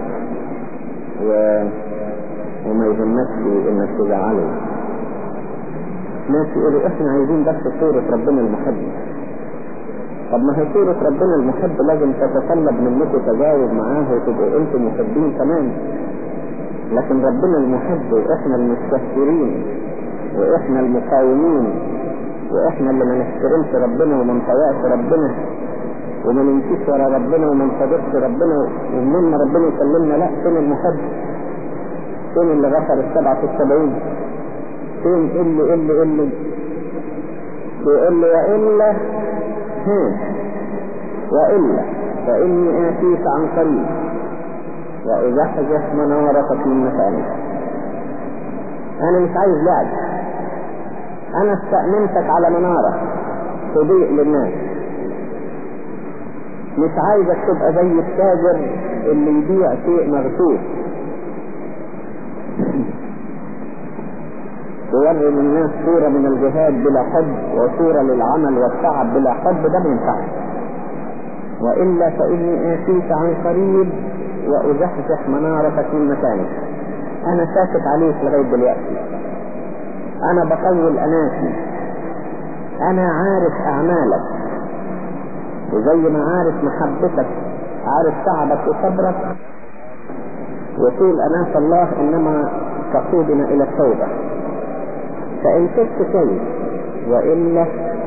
B: و... وما يهمكش انك تزعله ناس يقولوا احنا عايزين بس صورة ربنا المحب طب ما هي صورة ربنا المحب لازم تتطلب منكم تجاوب معاه وتبقوا انتم محبين كمان لكن ربنا المحب واحنا المستهترين واحنا المقاومين واحنا اللي ما نحترمش ربنا وما نطيعش ربنا وما نمشيش ورا ربنا وما نصدقش ربنا ومن ما ربنا يكلمنا لا فين المحب فين اللي غفر السبعة في السبعين فين اللي اللي اللي يقول لي وإلا ها وإلا فإني آتيك عن قريب وأزحزح منارتك من مكانك أنا مش عايز لعب أنا استأمنتك على منارة تضيء للناس مش عايزك تبقى زي التاجر اللي يبيع شيء مغشوش توري للناس صورة من الجهاد بلا حب وصورة للعمل والتعب بلا حب ده ما ينفعش وإلا فإني آتيك عن قريب وأزحزح منارتك من مكانك أنا ساكت عليك لغاية دلوقتي أنا بطول أناتي أنا عارف أعمالك وزي ما عارف محبتك عارف تعبك وصبرك وطول أناس الله إنما تقودنا إلى التوبة فإن كنت كويس وإلا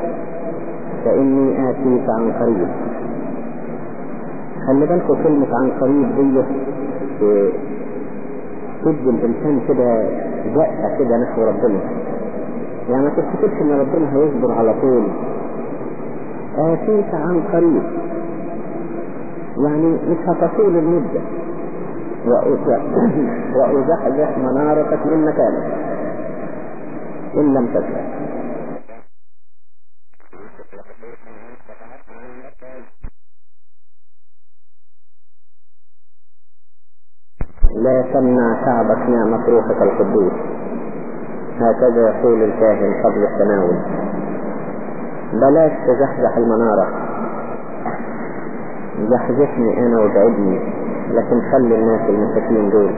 B: فإني آتيك عن قريب خلي بالكم كلمة عن قريب دي تدي الإنسان كده دقة كده نحو ربنا يعني ما تفتكرش إن ربنا هيصبر على طول آتيك عن قريب يعني مش هتطول المدة وأزحزح منارتك من مكانك إن لم تكن لا تمنع شعبك نعمة روحك القدوس هكذا يقول الكاهن قبل التناول بلاش تزحزح المنارة زحزحني انا وابعدني لكن خلي الناس المساكين دول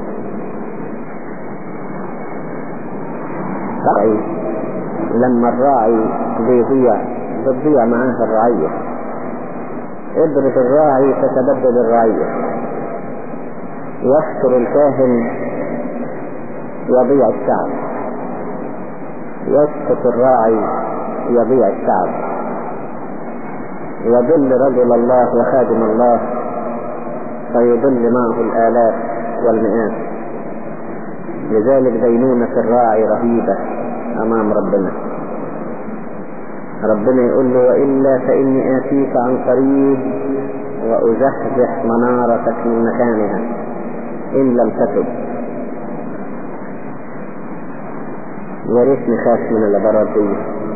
B: راعي لما الراعي بيضيع بتضيع معاه الرعية اضرب الراعي تتبدل الرعية يستر الكاهن يضيع الشعب يسقط الراعي يضيع الشعب يضل رجل الله وخادم الله فيضل معه الآلاف والمئات لذلك دينونة الراعي رهيبة أمام ربنا ربنا يقول له وإلا فإني آتيك عن قريب وأزحزح منارتك من مكانها إن لم تتب يا ريت نخاف من العبارات دي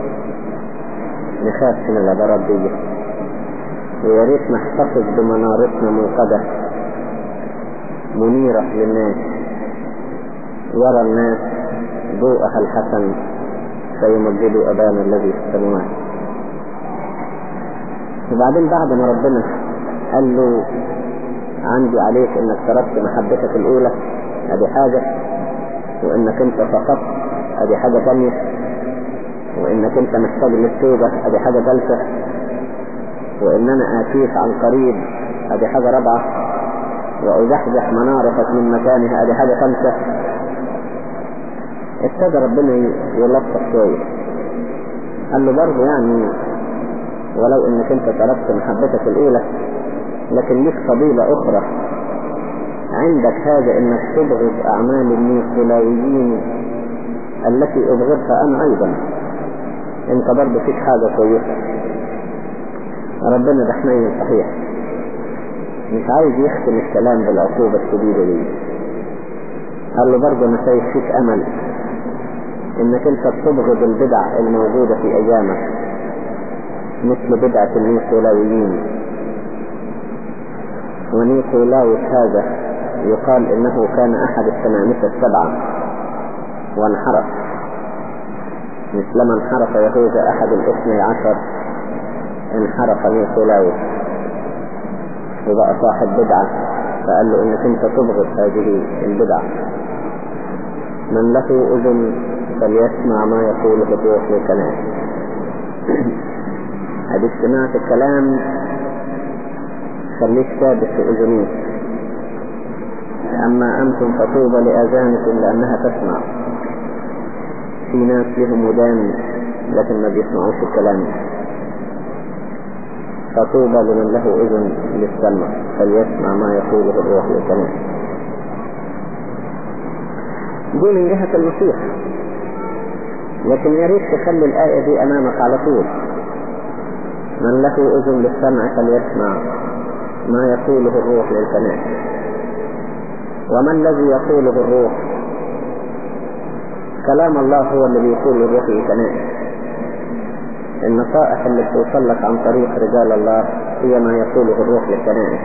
B: نخاف من العبارات دي ويا ريت نحتفظ بمنارتنا موقدة منيرة للناس يرى الناس ضوءها الحسن فيمجدوا أبانا الذي في السماوات وبعدين بعد ما ربنا قال له عندي عليك انك تركت محبتك الاولى ادي حاجة وانك انت فقدت ادي حاجة تانية وانك انت محتاج للتوبة ادي حاجة ثالثة وان انا اتيك عن قريب ادي حاجة رابعة وازحزح منارتك من مكانها ادي حاجة خمسة ابتدى ربنا يلطف شوية قال له برضه يعني ولو انك انت تركت محبتك الاولى لكن لك فضيلة اخرى عندك حاجة انك تبغض اعمال النيكولاويين التي ابغضها انا ايضا انت برضه فيك حاجة كويسة ربنا ده حنين صحيح مش عايز يختم الكلام بالعقوبة الشديدة دي قال له برضه انا شايف فيك امل انك انت بتبغض البدع الموجودة في ايامك مثل بدعة النيكولاويين ونيكولاوس هذا يقال انه كان احد الشمامسة السبعة وانحرف مثلما انحرف يهوذا احد الاثني عشر انحرف نيكولاوس وبقى صاحب بدعة فقال له انك انت تبغض هذه البدعة من له اذن فليسمع ما يقوله الروح للكنائس اديك سمعت الكلام خليك ثابت في اذنيك اما انتم فطوبى لاذانكم لانها تسمع في ناس لهم ودان لكن ما بيسمعوش الكلام فطوبى لمن له اذن للسمع فليسمع ما يقوله الروح للكنائس دي من جهة المسيح لكن يا ريت تخلي الآية دي أمامك على طول من له أذن للسمع فليسمع ما يقوله الروح للكنائس وما الذي يقوله الروح كلام الله هو الذي يقول الروح للكنائس النصائح اللي بتوصل لك عن طريق رجال الله هي ما يقوله الروح للكنائس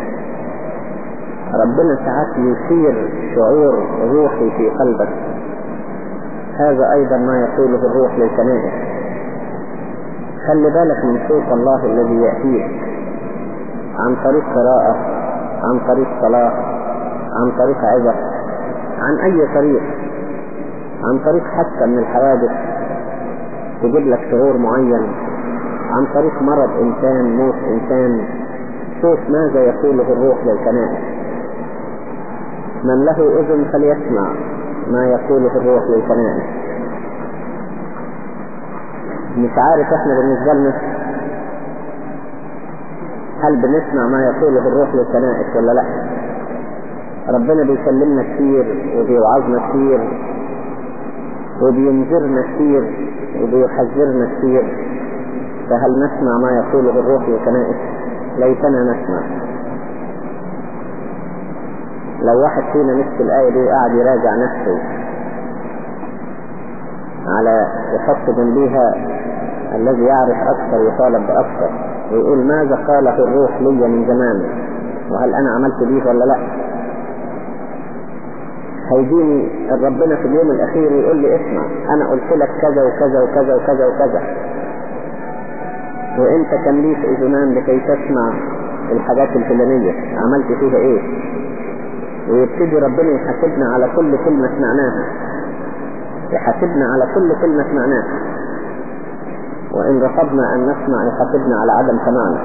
B: ربنا ساعات يثير شعور روحي في قلبك هذا ايضا ما يقوله الروح للكنائس خلي بالك من صوت الله الذي يأتيك عن طريق قراءة عن طريق صلاة عن طريق عظة عن اي طريق عن طريق حتى من الحوادث تجيب لك شعور معين عن طريق مرض انسان موت انسان شوف ماذا يقوله الروح للكنائس من له اذن فليسمع ما يقوله الروح للكنائس مش عارف احنا بالنسبة لنا هل بنسمع ما يقوله الروح للكنائس ولا لا ربنا بيكلمنا كتير وبيوعظنا كتير وبينذرنا كتير وبيحذرنا كتير فهل نسمع ما يقوله الروح للكنائس ليتنا نسمع لو واحد فينا نفس الآية دي وقعد يراجع نفسه على يحط جنبيها الذي يعرف أكثر يطالب بأكثر ويقول ماذا قاله الروح لي من زمان وهل أنا عملت بيه ولا لا هيجيني ربنا في اليوم الأخير يقول لي اسمع أنا قلت لك كذا وكذا وكذا وكذا وكذا وانت كان ليك اذنان لكي تسمع الحاجات الفلانية عملت فيها ايه ويبتدي ربنا يحاسبنا على كل كلمة سمعناها يحاسبنا على كل كلمة سمعناها وإن رفضنا أن نسمع يحاسبنا على عدم سماعنا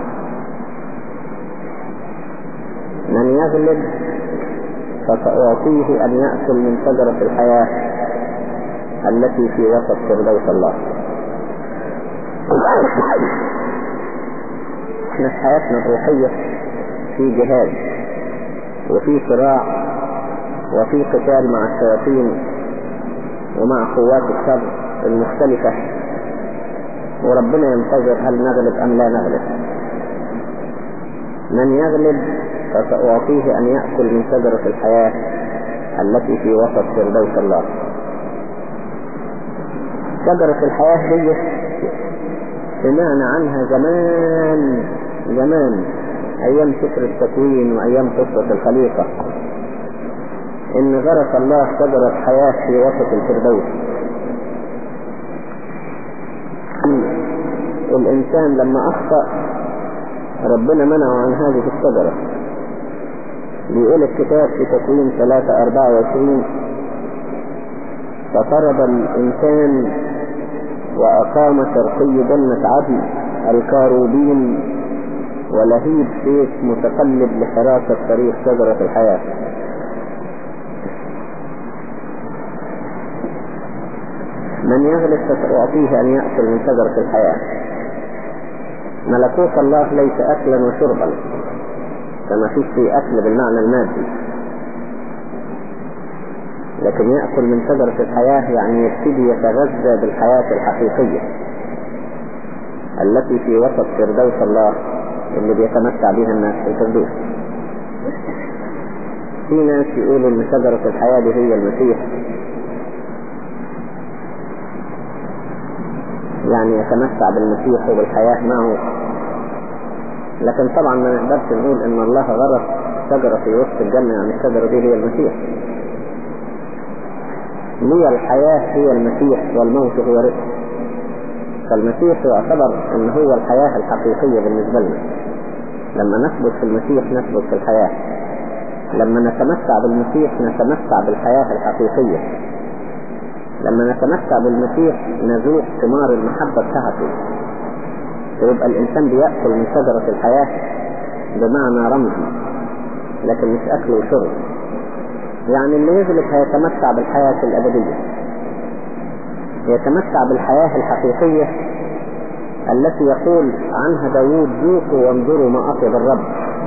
B: من يغلب فسأعطيه أن يأكل من شجرة الحياة التي في وسط فردوس الله احنا في حياتنا الروحية في جهاد وفي صراع وفي قتال مع الشياطين ومع قوات الشر المختلفة وربنا ينتظر هل نغلب أم لا نغلب من يغلب فسأعطيه أن يأكل من شجرة الحياة التي في وسط فردوس الله شجرة الحياة هي سمعنا عنها زمان زمان ايام سفر التكوين وايام قصة الخليقة ان غرس الله شجرة حياة في وسط الفردوس الانسان لما اخطأ ربنا منعه عن هذه الشجرة بيقول الكتاب في تكوين 3 24 فطرد الانسان واقام شرقي جنة عدن الكاروبين ولهيب سيف متقلب لحراسة طريق شجرة الحياة من يغلب فتعطيه أن يأكل من شجرة الحياة ملكوت الله ليس أكلا وشربا فما فيش فيه أكل بالمعنى المادي لكن يأكل من شجرة الحياة يعني يبتدي يتغذى بالحياة الحقيقية التي في وسط فردوس الله اللي بيتمتع بها الناس في الفردوس في ناس يقولوا ان شجرة الحياة دي هي المسيح يعني يتمتع بالمسيح وبالحياة معه لكن طبعا ما نقدرش نقول ان الله غرس شجرة في وسط الجنة يعني الشجرة دي هي المسيح لي الحياة هي المسيح والموت هو رزق فالمسيح يعتبر ان هو الحياة الحقيقية بالنسبة لنا لما نثبت في المسيح نثبت في الحياة لما نتمتع بالمسيح نتمتع بالحياة الحقيقية لما نتمتع بالمسيح نذوق ثمار المحبة بتاعته ويبقى الإنسان بيأكل من شجرة الحياة بمعنى رمزي لكن مش أكل وشرب يعني اللي يغلب هيتمتع بالحياة الأبدية يتمتع بالحياة الحقيقية التي يقول عنها داوود ذوقوا وانظروا ما أطيب الرب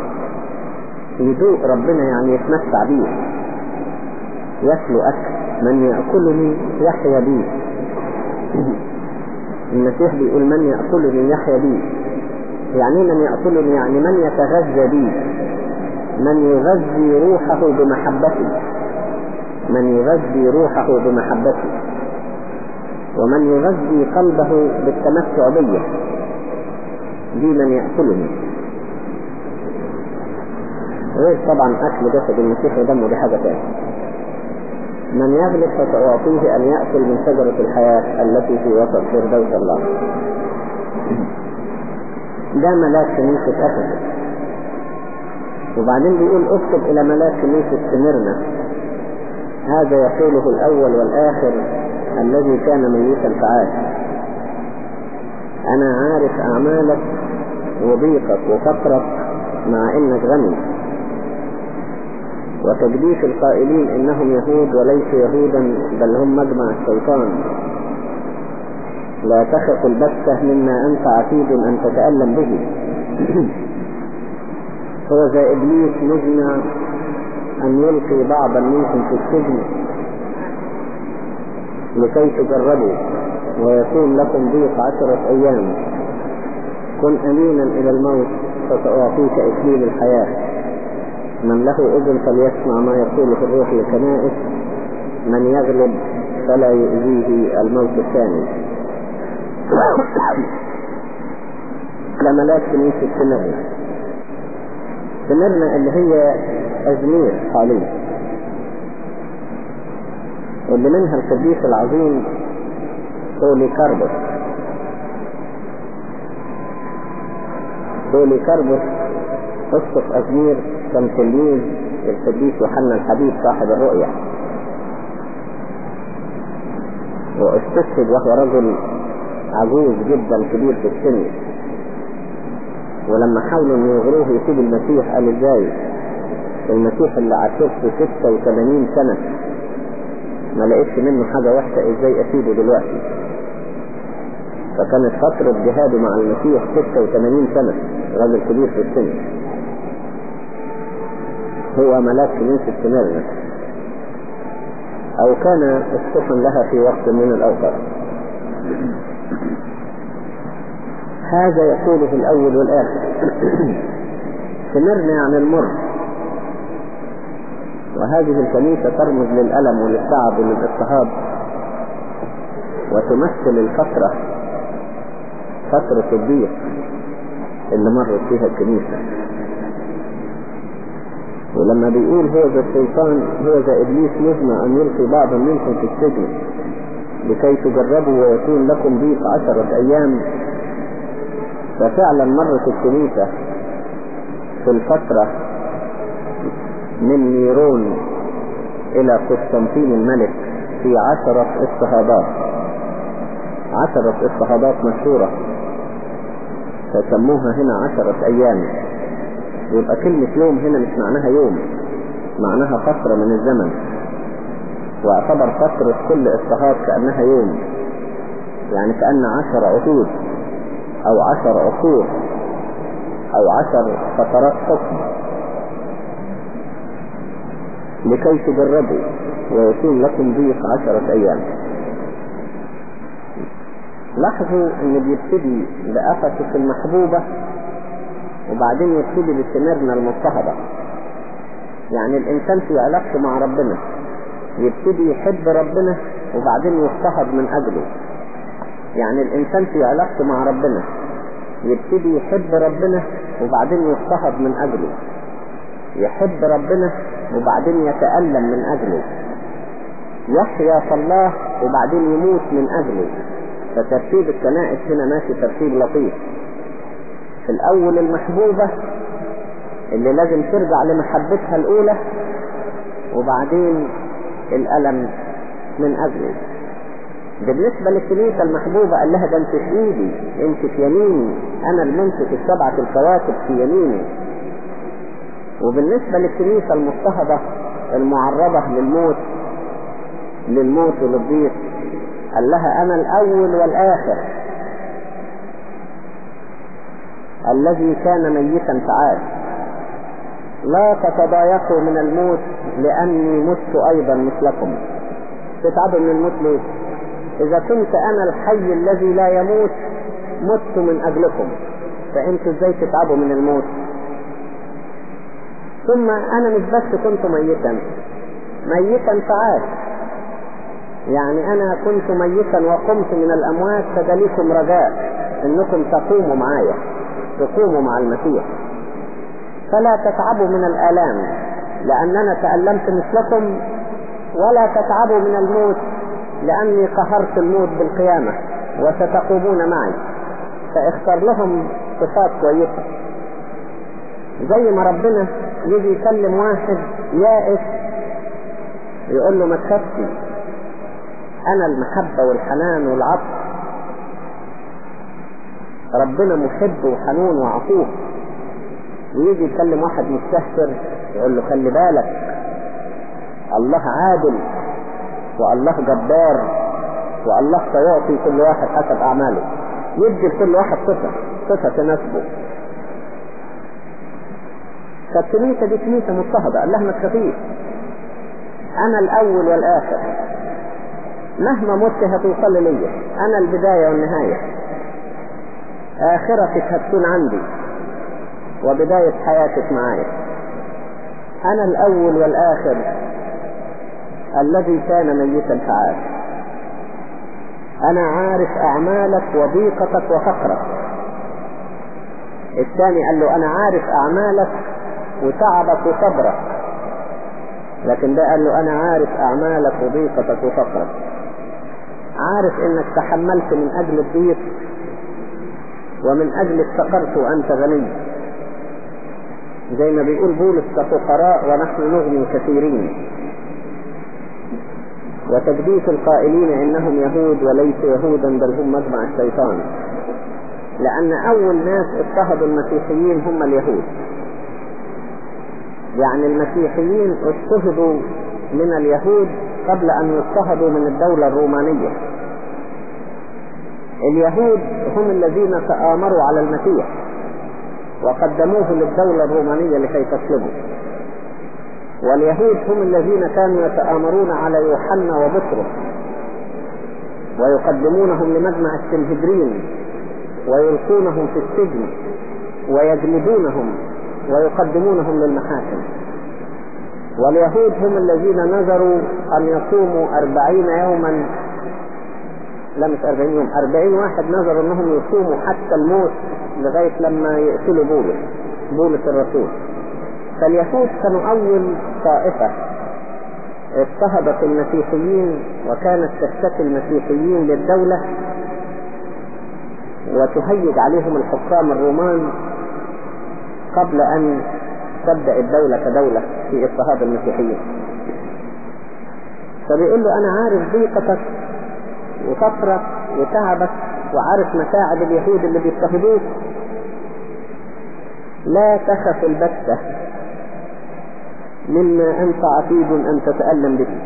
B: يذوق ربنا يعني يتمتع بيه يأكل أكل من يأكلني يحيا بي المسيح بيقول من يأكلني يحيا بي يعني من يأكلني يعني من يتغذى بي من يغذي روحه بمحبتي من يغذي روحه بمحبتي ومن يغذي قلبه بالتمتع بي دي من يأكلني غير طبعا أكل جسد المسيح ودمه دي حاجة تانية من يغلب فسأعطيه أن يأكل من شجرة الحياة التي في وسط فردوس الله ده ملاك كنيسة أفسس وبعدين بيقول اكتب إلى ملاك كنيسة سمرنا هذا يقوله الأول والآخر الذي كان ميتا فعاش أنا عارف أعمالك وضيقك وفقرك مع إنك غني وتجديف القائلين إنهم يهود وليسوا يهودا بل هم مجمع الشيطان لا تخف البتة مما أنت عتيد أن تتألم به هو زي إبليس مجمع أن يلقي بعضا منكم في السجن لكي تجربوا ويكون لكم ضيق عشرة أيام كن أمينا إلى الموت فسأعطيك إكليل الحياة من له أذن فليسمع ما يقوله الروح للكنائس من يغلب فلا يؤذيه الموت الثاني لملاك كنيسة سمرنا سمرنا اللي هي أزمير حاليا واللي منها القديس العظيم بوليكاربوس بوليكاربوس اسقف أزمير كان تلميذ القديس يوحنا الحبيب صاحب الرؤيا واستشهد وهو رجل عجوز جدا كبير في السن ولما حاولوا ان يغروه يسيب المسيح قال ازاي المسيح اللي عاشرته 86 سنة ما لقيتش منه حاجة وحشة ازاي اسيبه دلوقتي فكانت فترة جهاده مع المسيح 86 سنة راجل كبير في السن هو ملاك كنيسة سميرنا او كان اسقفا لها في وقت من الاوقات هذا يقوله الاول والاخر سمرنا عن المر وهذه الكنيسة ترمز للألم وللتعب وللاضطهاد وتمثل الفترة فترة الضيق اللي مرت فيها الكنيسة ولما بيقول هو ذا الشيطان هو ذا إبليس يزمع أن يلقي بعضا منكم في السجن لكي تجربوا ويكون لكم ضيق عشرة أيام ففعلا مرت الكنيسة في الفترة من نيرون إلى قسطنطين الملك في عشرة اضطهادات عشرة اضطهادات مشهورة فسموها هنا عشرة أيام يبقى كلمة يوم هنا مش معناها يوم معناها فترة من الزمن واعتبر فترة كل اضطهاد كأنها يوم يعني كأن عشر عهود أو عشر عصور أو عشر فترات حكم لكي تجربوا ويكون لكم ضيق عشرة أيام لاحظوا ان بيبتدي بأفسس المحبوبة وبعدين يبتدي بسمرنا المضطهدة يعني الإنسان في علاقته مع ربنا يبتدي يحب ربنا وبعدين يضطهد من أجله يعني الإنسان في علاقته مع ربنا يبتدي يحب ربنا وبعدين يضطهد من أجله يحب ربنا وبعدين يتألم من أجله يحيا صلاه وبعدين يموت من أجله فترتيب الكنائس هنا ماشي ترتيب لطيف في الأول المحبوبة اللي لازم ترجع لمحبتها الأولى وبعدين الألم من أجله بالنسبة للكنيسة المحبوبة قال لها ده انت في ايدي انت في يميني انا الممسك السبعة الكواكب في يميني وبالنسبة للكنيسة المضطهدة المعرضة للموت للموت وللضيق قال لها انا الاول والاخر الذي كان ميتا فعاد لا تتضايقوا من الموت لاني مت ايضا مثلكم تتعبوا من الموت ليه اذا كنت انا الحي الذي لا يموت مت من اجلكم فانتوا ازاي تتعبوا من الموت ثم انا مش بس كنت ميتا ميتا فعاد يعني انا كنت ميتا وقمت من الاموات فدليكم رجاء انكم تقوموا معايا تقوموا مع المسيح فلا تتعبوا من الالام لاننا تألمت مثلكم ولا تتعبوا من الموت لاني قهرت الموت بالقيامة وستقومون معي فاختار لهم صفات كويسة زي ما ربنا يجي يكلم واحد يائس يقول له ما تخافش انا المحبة والحنان والعطف ربنا محب وحنون وعطوف ويجي يكلم واحد مستهتر يقول له خلي بالك الله عادل والله جبار والله سيعطي كل واحد حسب اعماله يدي لكل واحد صفة صفة تناسبه فالكنيسة دي كنيسة مضطهدة قال لها ما تخافيش انا الاول والاخر مهما مت هتوصل لي انا البداية والنهاية اخرتك هتكون عندي وبداية حياتك معايا انا الاول والاخر الذي كان ميتا فعاد انا عارف اعمالك وضيقتك وفقرك الثاني قال له انا عارف اعمالك وتعبك وصبرك لكن ده قال له انا عارف اعمالك وضيقتك وفقرك عارف انك تحملت من اجل الضيق ومن اجل افتقرت وانت غني زي ما بيقول بولس كفقراء ونحن نغني كثيرين وتجديس القائلين انهم يهود وليسوا يهودا بل هم مجمع الشيطان لان اول ناس اضطهدوا المسيحيين هم اليهود يعني المسيحيين اضطهدوا من اليهود قبل ان يضطهدوا من الدولة الرومانية اليهود هم الذين تآمروا على المسيح وقدموه للدولة الرومانية لكي تسلبه واليهود هم الذين كانوا يتآمرون على يوحنا وبطرس ويقدمونهم لمجمع السنهدرين ويلقونهم في السجن ويجلدونهم ويقدمونهم للمحاكم واليهود هم الذين نذروا أن يصوموا أربعين يوما لا مش أربعين يوم أربعين واحد نذروا أنهم يصوموا حتى الموت لغاية لما يقتلوا بولس بولس الرسول فاليهود كانوا أول طائفة اضطهدت المسيحيين وكانت تشتكي المسيحيين للدولة وتهيج عليهم الحكام الرومان قبل أن تبدأ الدولة كدولة في اضطهاد المسيحيين فبيقول له أنا عارف ضيقتك وفقرك وتعبك وعارف متاعب اليهود اللي بيضطهدوك لا تخف البتة مما أنت عتيد أن تتألم به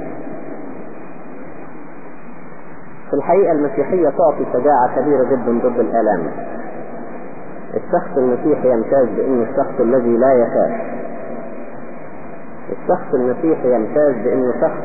B: في الحقيقة المسيحية تعطي شجاعة كبيرة جدا ضد الآلام الشخص المسيحي يمتاز بأنه الشخص الذي لا يخاف الشخص المسيحي يمتاز بأنه شخص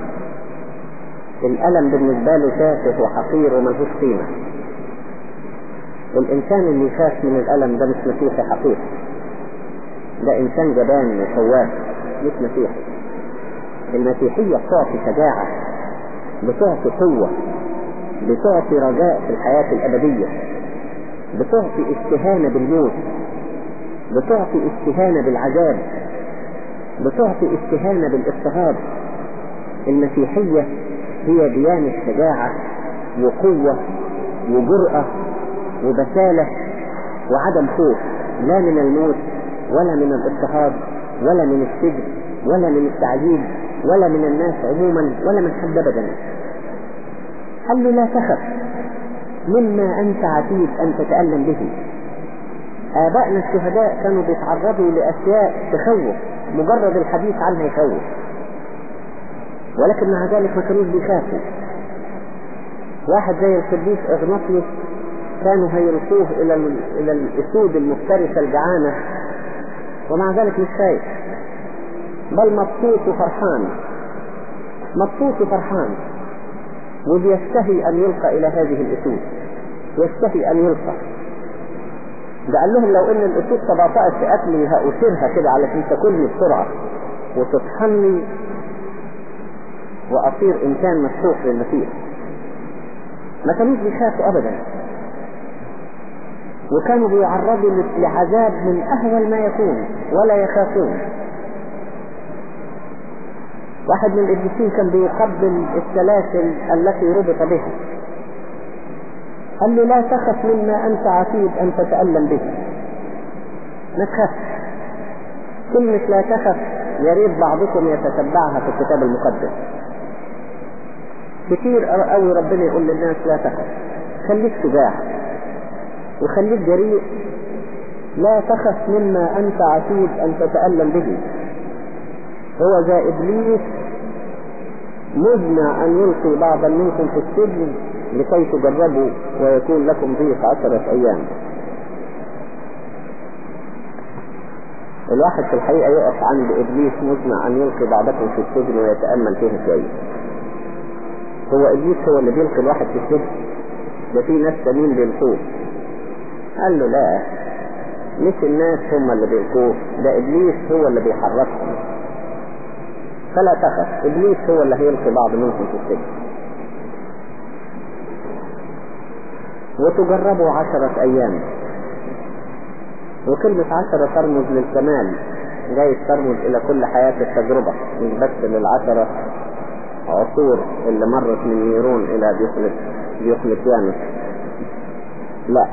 B: الألم بالنسبة له تافه وحقير وملهوش قيمة الإنسان اللي يخاف من الألم ده مش مسيحي حقيقي ده إنسان جبان وخواف مش مسيحي المسيحية بتعطي شجاعة بتعطي قوة بتعطي رجاء في الحياة الأبدية بتعطي استهانة بالموت بتعطي استهانة بالعذاب بتعطي استهانة بالاضطهاد المسيحية هي ديانة شجاعة وقوة وجرأة وبسالة وعدم خوف لا من الموت ولا من الاضطهاد ولا من السجن ولا من التعذيب ولا من الناس عموما ولا من حد ابدا قال له لا تخف مما انت عتيد ان تتألم به آبائنا الشهداء كانوا بيتعرضوا لأشياء تخوف مجرد الحديث عنها يخوف ولكن مع ذلك ما كانوش بيخافوا واحد زي القديس اغناطيوس كانوا هيلقوه الى الى الاسود المفترسه الجعانه ومع ذلك مش خايف بل مبسوط وفرحان مبسوط وفرحان وبيشتهي ان يلقى الى هذه الاسود يشتهي ان يلقى ده قال لهم لو ان الاسود تباطأت في اكلي هأثيرها كده علشان تاكلني بسرعه وتطحني واصير انسان مسحوق للمسيح ما كانوش بيخافوا ابدا وكانوا بيعرضوا لعذاب من اهول ما يكون ولا يخافون واحد من القديسين كان بيقبل السلاسل التي ربط بها قال له لا تخف مما انت عتيد ان تتألم به ما تخافش كلمة لا تخف يا ريت بعضكم يتتبعها في الكتاب المقدس كتير قوي ربنا يقول للناس لا تخف خليك شجاع وخليك جريء لا تخف مما أنت عتيد أن تتألم به هو ذا إبليس مزمع أن يلقي بعضا منكم في السجن لكي تجربوا ويكون لكم ضيق عشرة أيام الواحد في الحقيقة يقف عند إبليس مزمع أن يلقي بعضكم في السجن ويتأمل فيه شوية هو إبليس هو اللي بيلقي الواحد في السجن ده في ناس تانيين بيلقوه قال له لا مش الناس هم اللي بيلقوه ده إبليس هو اللي بيحركهم فلا تخف إبليس هو اللي هيلقي بعض منكم في السجن وتجربوا عشرة أيام وكلمة عشرة ترمز للكمال جاي ترمز إلى كل حياة التجربة مش بس للعشرة عصور اللي مرت من نيرون إلى ديوكلت ديوكلتيانوس لا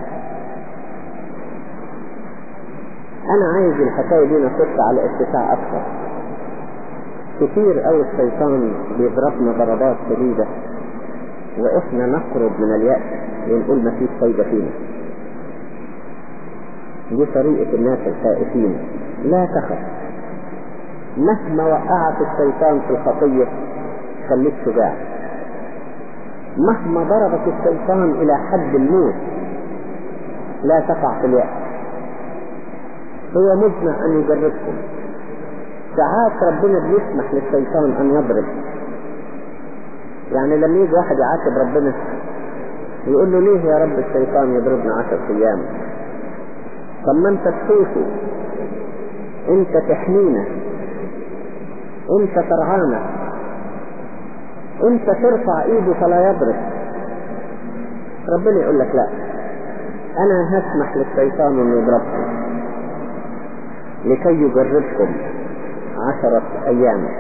B: أنا عايز الحكاية دي نخش على اتساع أكثر كتير أوي الشيطان بيضربنا ضربات شديدة وإحنا نقرب من اليأس ونقول مفيش فايدة فينا دي طريقة الناس الخائفين لا تخف مهما وقعت الشيطان في الخطية خليك شجاع مهما ضربك الشيطان إلى حد الموت لا تقع في اليأس هو مزمع أن يجربكم ساعات ربنا بيسمح للشيطان أن يضرب يعني لما يجي واحد يعاتب ربنا يقول له ليه يا رب الشيطان يضربنا عشر أيام طب ما انت تحوشه انت تحمينا انت ترعانا انت ترفع ايده فلا يضرب ربنا يقول لك لا انا هسمح للشيطان انه يضربكم لكي يجربكم عشرة أيام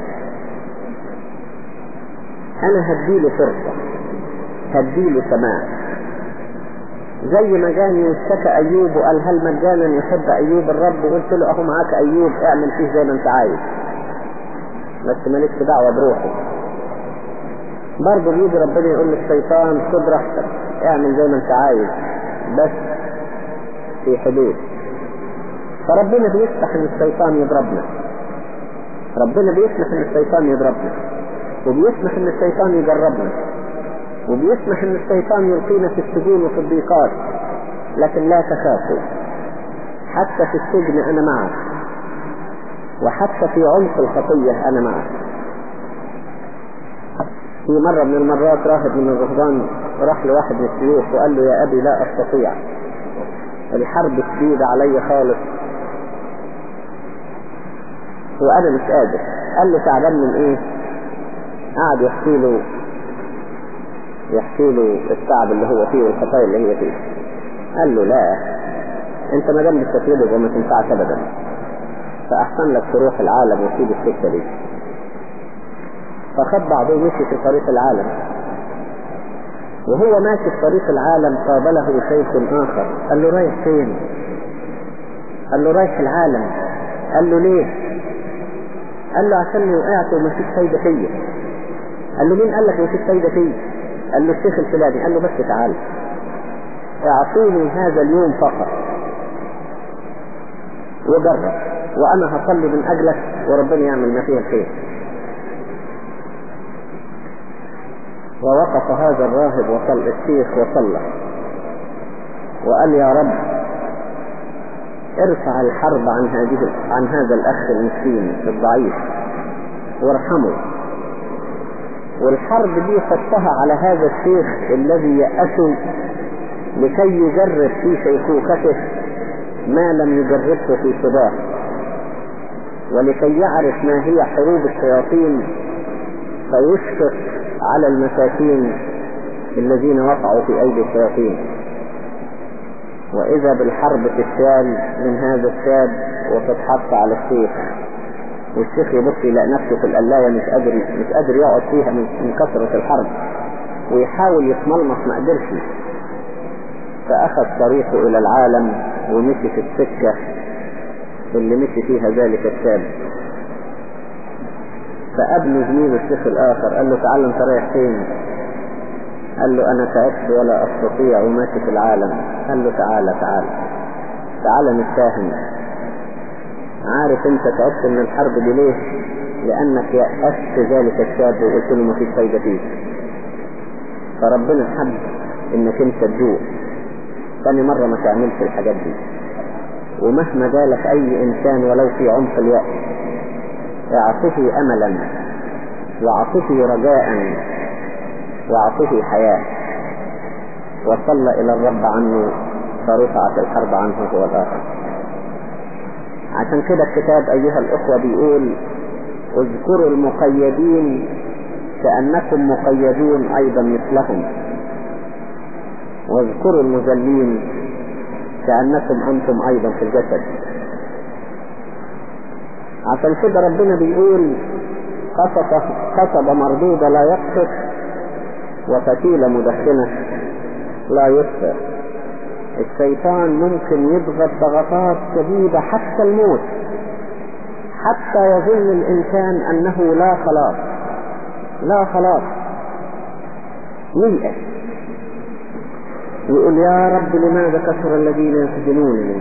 B: أنا هديله فرصة هديله سماع زي ما جاني اشتكى أيوب وقال هل مجانا يحب أيوب الرب وقلت له أهو معاك أيوب اعمل فيه زي ما أنت عايز بس مالكش دعوة بروحي برضه بيجي ربنا يقول للشيطان خد راحتك اعمل زي ما انت عايز بس في حدود فربنا بيسمح ان الشيطان يضربنا ربنا بيسمح ان الشيطان يضربنا وبيسمح ان الشيطان يجربنا وبيسمح ان الشيطان يلقينا في السجون وفي الضيقات لكن لا تخافوا حتى في السجن انا معك وحتى في عمق الخطية انا معك في مرة من المرات راهب من الرهبان راح لواحد من الشيوخ وقال له يا ابي لا استطيع الحرب شديدة علي خالص وانا مش قادر قال له تعبان من ايه قعد يحكي له يحكي له التعب اللي هو فيه والخطايا اللي هي فيه قال له لا انت ما دام بتتولد وما تنفعش ابدا فاحسن لك تروح العالم وتسيب السكه دي فخد بعضه ومشي في طريق العالم وهو ماشي في طريق العالم قابله شيخ اخر قال له رايح فين قال له رايح العالم قال له ليه قال له عشان وقعت وما فيش فايده فيا قال له مين قال لك ما فيش فايده فيا قال له الشيخ الفلاني قال له بس تعال اعطيني هذا اليوم فقط وجرب وانا هصلي من اجلك وربنا يعمل ما فيه الخير ووقف هذا الراهب وصل الشيخ وصلى وقال يا رب ارفع الحرب عن هذه عن هذا الاخ المسكين الضعيف وارحمه والحرب دي حطها على هذا الشيخ الذي يأسوا لكي يجرب في شيخوخته ما لم يجربه في صباه ولكي يعرف ما هي حروب الشياطين فيشفق على المساكين الذين وقعوا في أيدي الشياطين وإذا بالحرب تشال من هذا الشاب وتتحط على الشيخ والشيخ يبص يلاقي نفسه في القلاية مش قادر مش قادر يقعد فيها من, من كثرة الحرب ويحاول يتملمص ما قدرش فأخذ طريقه إلى العالم ومشي في السكة اللي مشي فيها ذلك الشاب فقابله زميله الشيخ الآخر قال له تعال انت رايح فين قال له أنا تعبت ولا أستطيع وماشي في العالم قال له تعالى تعالى تعالى نتفاهم عارف انت تعبت من الحرب دي ليه لانك يأست ذلك الشاب وقلت له مفيش فايدة فيك فربنا حب انك انت تدوق ثاني مرة ما تعملش الحاجات دي ومهما جالك اي انسان ولو في عمق الوقت اعطه املا واعطه رجاء واعطه حياة وصلى الى الرب عنه فرفعت الحرب عنه هو الاخر عشان كده الكتاب ايها الاخوة بيقول اذكروا المقيدين كأنكم مقيدون ايضا مثلهم واذكروا المذلين كأنكم انتم ايضا في الجسد عشان كده ربنا بيقول قصد قصد مردودة لا يقصد وفتيلة مدخنة لا يسر الشيطان ممكن يضغط ضغطات شديدة حتى الموت حتى يظن الإنسان أنه لا خلاص لا خلاص ييأس يقول يا رب لماذا كثر الذين يسجنونني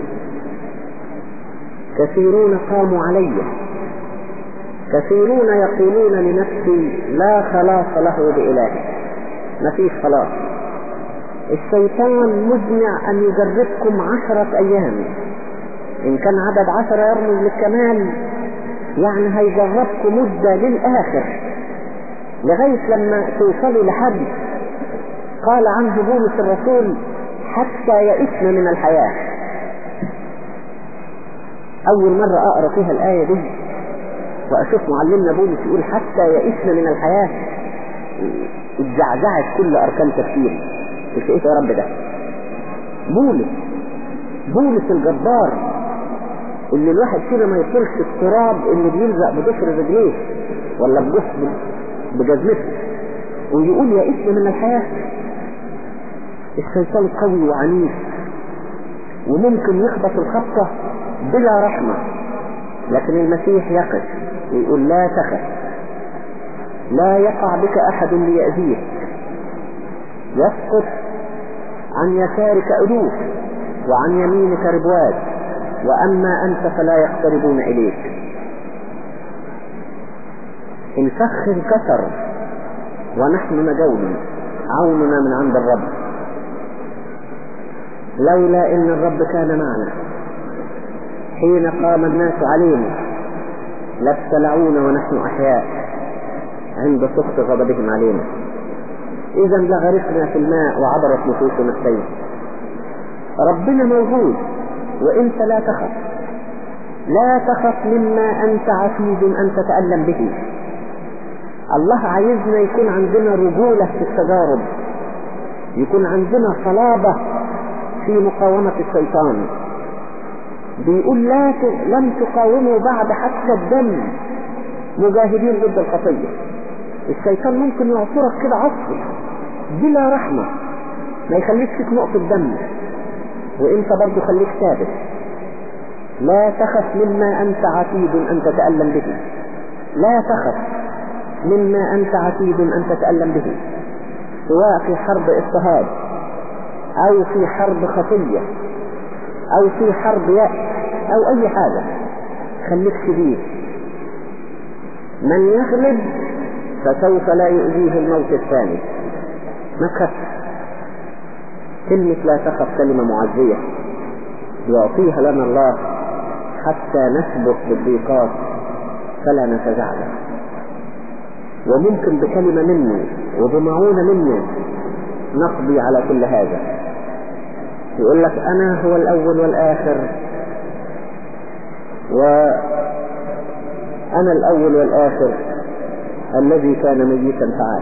B: كثيرون قاموا علي كثيرون يقولون لنفسي لا خلاص له بإلهي ما فيش خلاص الشيطان مزمع أن يجربكم عشرة أيام إن كان عدد عشرة يرمز للكمال يعني هيجربكم مدة للآخر لغاية لما توصلوا لحد قال عنه بولس الرسول حتى يئسنا من الحياة أول مرة أقرأ فيها الآية دي وأشوف معلمنا بولس يقول حتى يئسنا من الحياة اتزعزعت كل أركان تفكيري مش ايه يا رب ده بولس بولس الجبار اللي الواحد كده ما يطلش التراب اللي بيلزق بضفر رجليه ولا بجسم بجزمته ويقول يا اسم من الحياة الشيطان قوي وعنيف وممكن يخبط الخبطة بلا رحمة لكن المسيح يقف ويقول لا تخف لا يقع بك أحد ليأذيك يسقط عن يسارك ألوف وعن يمينك ربوات وأما أنت فلا يقتربون إليك الفخ انكسر ونحن نجول عوننا من عند الرب لولا ان الرب كان معنا حين قام الناس علينا لابتلعونا ونحن احياء عند سخط غضبهم علينا اذا لغرقنا في الماء وعبرت نفوسنا السيف ربنا موجود وانت لا تخف لا تخف مما انت عفيز ان تتألم به الله عايزنا يكون عندنا رجولة في التجارب يكون عندنا صلابة في مقاومة الشيطان بيقول لا ت... لم تقاوموا بعد حتى الدم مجاهدين ضد الخطية الشيطان ممكن يعصرك كده عصر بلا رحمة ما يخليك فيك نقطة دم وانت برضه خليك ثابت لا تخف مما انت عتيد ان تتألم به لا تخف مما انت عتيد ان تتألم به سواء في حرب اضطهاد او في حرب خطية او في حرب يأس او اي حاجة خليك شديد من يغلب فسوف لا يؤذيه الموت الثاني ما تخافش كلمة لا تخف كلمة معزية يعطيها لنا الله حتى نثبت بالضيقات فلا نتزعزع وممكن بكلمة منه وبمعونة منه نقضي على كل هذا يقول لك أنا هو الأول والآخر وأنا الأول والآخر الذي كان ميتا فعال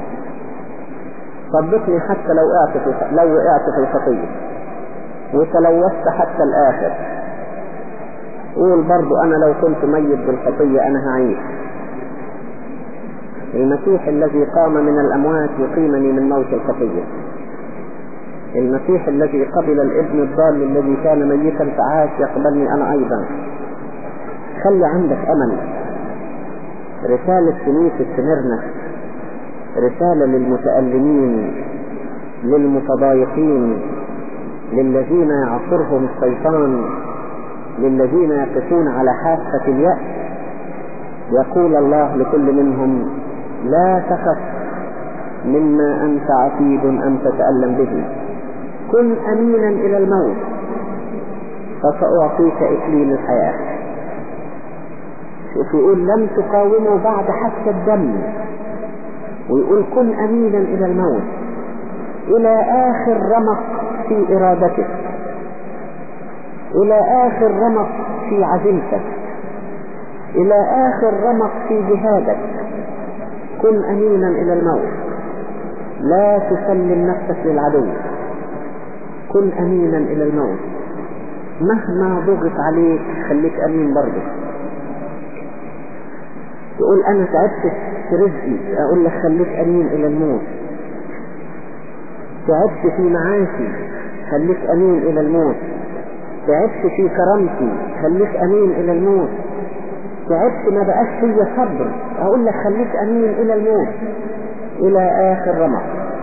B: صدقني حتى لو وقعت في لو وقعت في الخطية وتلوثت حتى الآخر قول برضو أنا لو كنت ميت بالخطية أنا هعيش المسيح الذي قام من الأموات يقيمني من موت الخطية المسيح الذي قبل الابن الضال الذي كان ميتا فعاش يقبلني أنا أيضا خلي عندك أمل رسالة كنيسة سمرنا رسالة للمتألمين للمتضايقين للذين يعصرهم الشيطان للذين يقفون على حافة اليأس يقول الله لكل منهم لا تخف مما أنت عتيد أن تتألم به كن أمينا إلى الموت فسأعطيك إكليل الحياة شوف يقول لم تقاوموا بعد حتى الدم ويقول كن أمينا إلى الموت إلى آخر رمق في إرادتك إلى آخر رمق في عزيمتك إلى آخر رمق في جهادك كن أمينا إلى الموت لا تسلم نفسك للعدو كن أمينا إلى الموت مهما ضغط عليك خليك أمين برضه تقول أنا تعبت في رزقي أقول لك خليك أمين إلى الموت تعبت في معاشي خليك أمين إلى الموت تعبت في كرامتي خليك أمين إلى الموت تعبت ما بقاش فيا صبر أقول لك خليك أمين إلى الموت إلى آخر رمق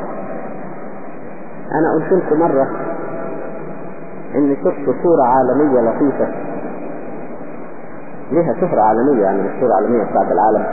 B: أنا قلت لكم مرة إني شفت صورة عالمية لطيفة لها شهرة عالمية يعني مش شهرة عالمية بتاعت العالم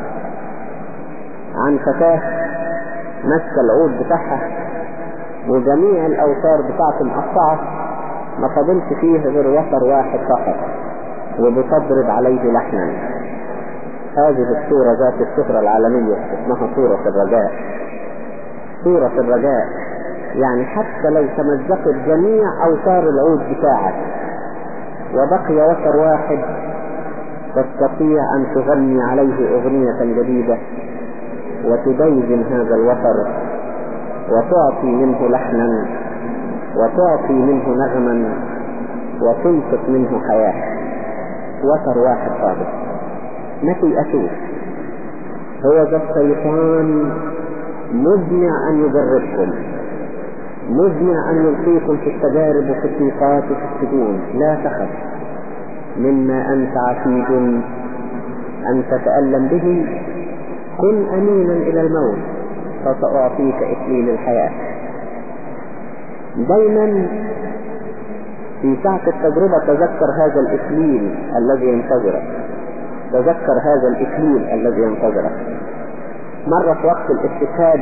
B: عن فتاة ماسكة العود بتاعها وجميع الأوتار بتاعته مقطعة ما فضلش فيه غير وتر واحد فقط وبتضرب عليه لحنا هذه الصورة ذات الشهرة العالمية اسمها صورة الرجاء صورة الرجاء يعني حتى لو تمزقت جميع أوتار العود بتاعك وبقي وتر واحد تستطيع أن تغني عليه أغنية جديدة وتبين هذا الوتر وتعطي منه لحنا وتعطي منه نغما وتنطق منه حياة وتر واحد صادق ما تيأسوش هو ذا الشيطان مزمع أن يجربكم مزمع أن يلقيكم في التجارب وفي الضيقات وفي السجون لا تخف مما أنت عتيد أن تتألم به كن أمينا إلى الموت فسأعطيك إكليل الحياة دايما في ساعة التجربة تذكر هذا الإكليل الذي ينتظرك تذكر هذا الإكليل الذي ينتظرك مرة في وقت الاستشهاد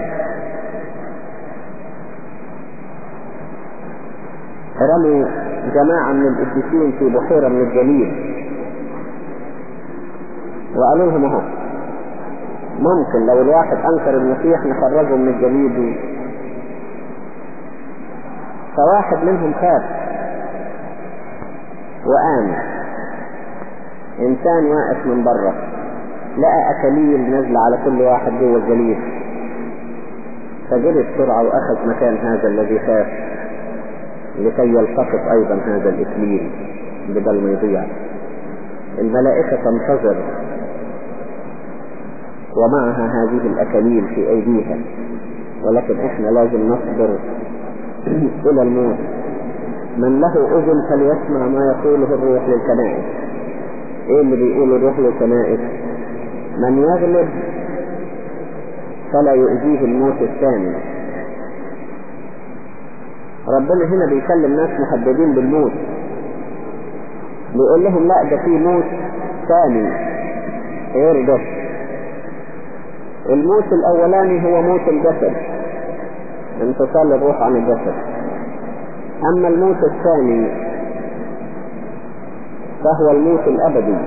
B: رموا جماعة من القديسين في بحيرة من الجليل وقالوا لهم اهو ممكن لو الواحد انكر المسيح نخرجه من الجليد فواحد منهم خاف وآمن إنسان واقف من بره لقى أكاليل نازلة على كل واحد جوه الجليد فجري بسرعة وأخذ مكان هذا الذي خاف لكي يلتقط أيضا هذا الإكليل بدل ما يضيع الملائكة تنتظر ومعها هذه الأكاليل في أيديها ولكن إحنا لازم نصبر إلى الموت من له أذن فليسمع ما يقوله الروح للكنائس إيه اللي بيقوله الروح للكنائس من يغلب فلا يؤذيه الموت الثاني ربنا هنا بيكلم ناس محددين بالموت بيقول لهم لا ده في موت ثاني غير ده الموت الاولاني هو موت الجسد انفصال الروح عن الجسد اما الموت الثاني فهو الموت الابدي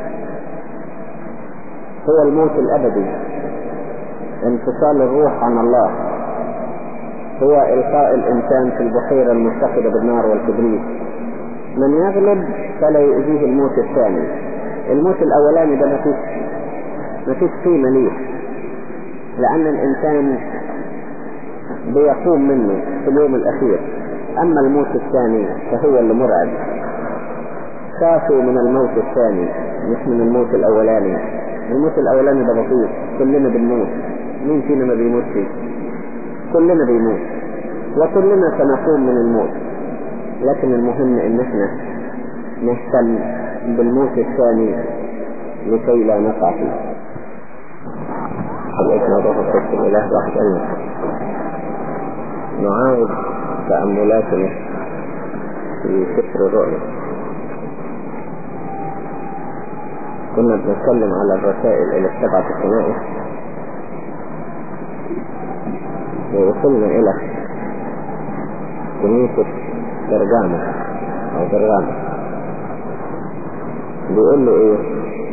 B: هو الموت الابدي انفصال الروح عن الله هو القاء الانسان في البحيرة المتخذة بالنار والكبريت من يغلب فلا يؤذيه الموت الثاني الموت الاولاني ده مفيش مفيش قيمة ليه لان الانسان بيقوم منه في اليوم الاخير اما الموت الثاني فهو اللي مرعب خافوا من الموت الثاني مش من الموت الاولاني الموت الاولاني ده بسيط كلنا بنموت مين فينا ما بيموت فيه كلنا بيموت وكلنا سنقوم من الموت لكن المهم ان احنا نهتم بالموت الثاني لكي لا نقع فيه الاسم روح القدس الاله واحد امين نعاود تأملاتنا في سفر الرؤيا كنا بنتكلم على الرسائل الى السبعة الكنائس ووصلنا الى كنيسة برجامة او برغامة بيقول له ايه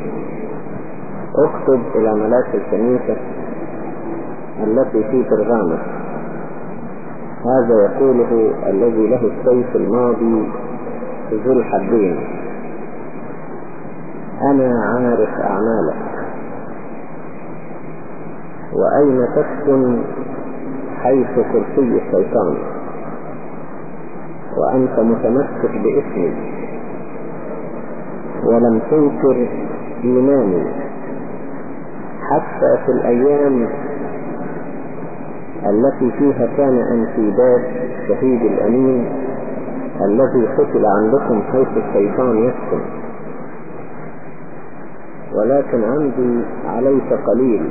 B: اكتب الى ملاك الكنيسة التي في برغامة هذا يقوله الذي له السيف الماضي ذو الحدين انا عارف اعمالك واين تسكن حيث كرسي الشيطان وأنت متمسك باسمي ولم تنكر إيماني حتى في الأيام التي فيها كان أنسيبات شهيد الأمين الذي قتل عندكم حيث الشيطان يسكن ولكن عندي عليك قليل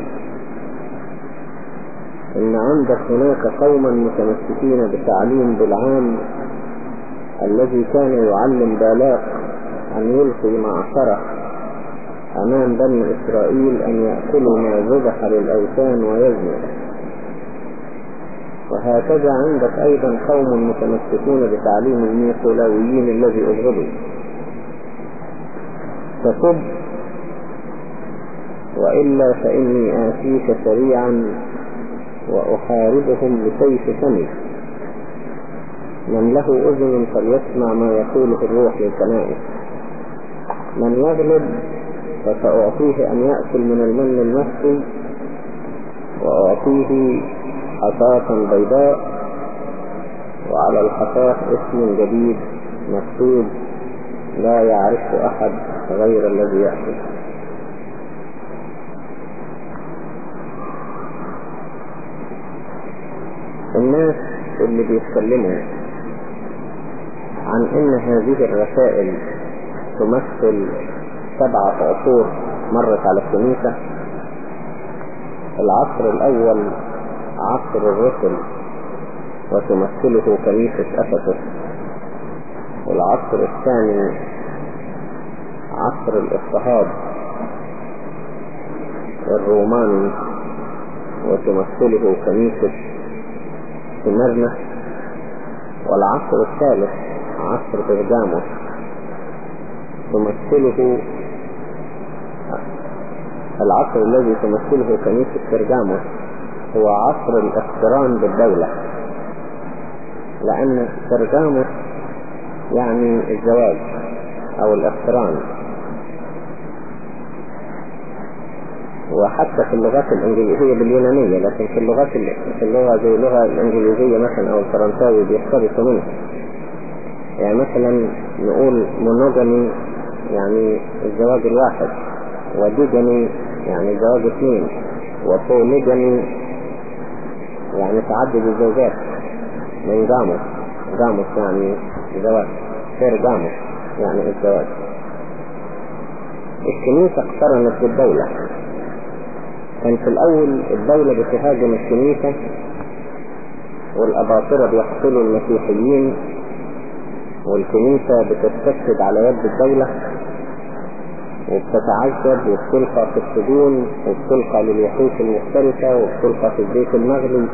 B: ان عندك هناك قوما متمسكين بتعليم بالعام الذي كان يعلم بالاق ان يلقي معصرة امام بني اسرائيل ان يأكلوا ما ذبح للاوثان ويزنوا وهكذا عندك ايضا قوم متمسكون بتعليم الميقولاويين الذي اجربوا فصب وإلا فإني آتيك سريعا وأحاربهم بسيف سمي من له أذن فليسمع ما يقوله الروح للكنائس من يغلب فسأعطيه أن يأكل من المن المسكي وأعطيه حصاة بيضاء وعلى الحصاة اسم جديد مكتوب لا يعرف أحد غير الذي يأكل الناس اللي بيتكلموا عن ان هذه الرسائل تمثل سبعة عصور مرت على الكنيسة العصر الاول عصر الرسل وتمثله كنيسة افسس والعصر الثاني عصر الاضطهاد الروماني وتمثله كنيسة سمرنا والعصر الثالث عصر برجاموس تمثله العصر الذي تمثله كنيسة برجاموس هو عصر الاقتران بالدولة لأن برجاموس يعني الزواج أو الاقتران وحتى في اللغات الإنجليزية باليونانية لكن في اللغات في اللغة زي اللغة الإنجليزية مثلا أو الفرنساوي بيختلفوا منها يعني مثلا نقول مونوجامي يعني الزواج الواحد وديجامي يعني الزواج اثنين وبوليجامي يعني تعدد الزوجات من جاموس جاموس يعني زواج غير جاموس يعني الزواج الكنيسة اقترنت بالدولة كان في الأول الدولة بتهاجم الكنيسة والأباطرة بيقتلوا المسيحيين والكنيسة بتستشهد على يد الدولة وبتتعذب وبتلقى في السجون وبتلقى للوحوش المختلفة وبتلقى في البيت المغلي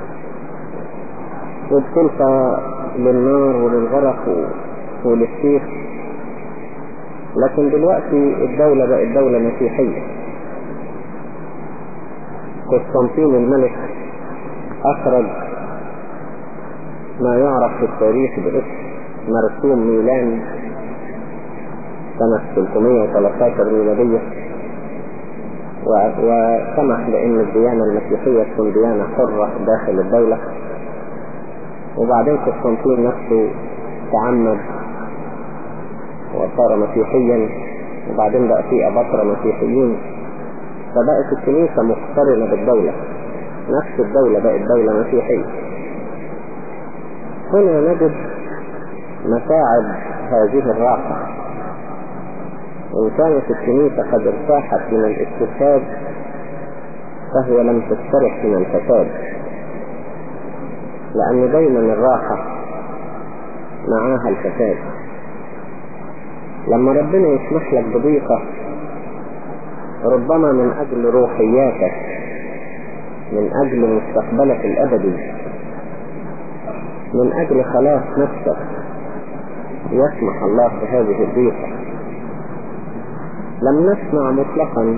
B: وبتلقى للنار وللغرق وللسيف لكن دلوقتي الدولة بقت دولة مسيحية قسطنطين الملك أخرج ما يعرف في التاريخ باسم مرسوم ميلان سنة 313 ميلادية وسمح بأن الديانة المسيحية تكون ديانة حرة داخل الدولة وبعدين قسطنطين نفسه تعمد وصار مسيحيا وبعدين بقى في أباطرة مسيحيين فبقت الكنيسة مقترنة بالدولة نفس الدولة بقت دولة مسيحية هنا نجد متاعب هذه الراحة وإن كانت الكنيسة قد ارتاحت من الاستفساد فهي لم تسترح من الفساد لأن دايما الراحة معاها الفساد لما ربنا يسمح لك بضيقة ربما من أجل روحياتك من أجل مستقبلك الأبدي من أجل خلاص نفسك يسمح الله بهذه الضيقة لم نسمع مطلقا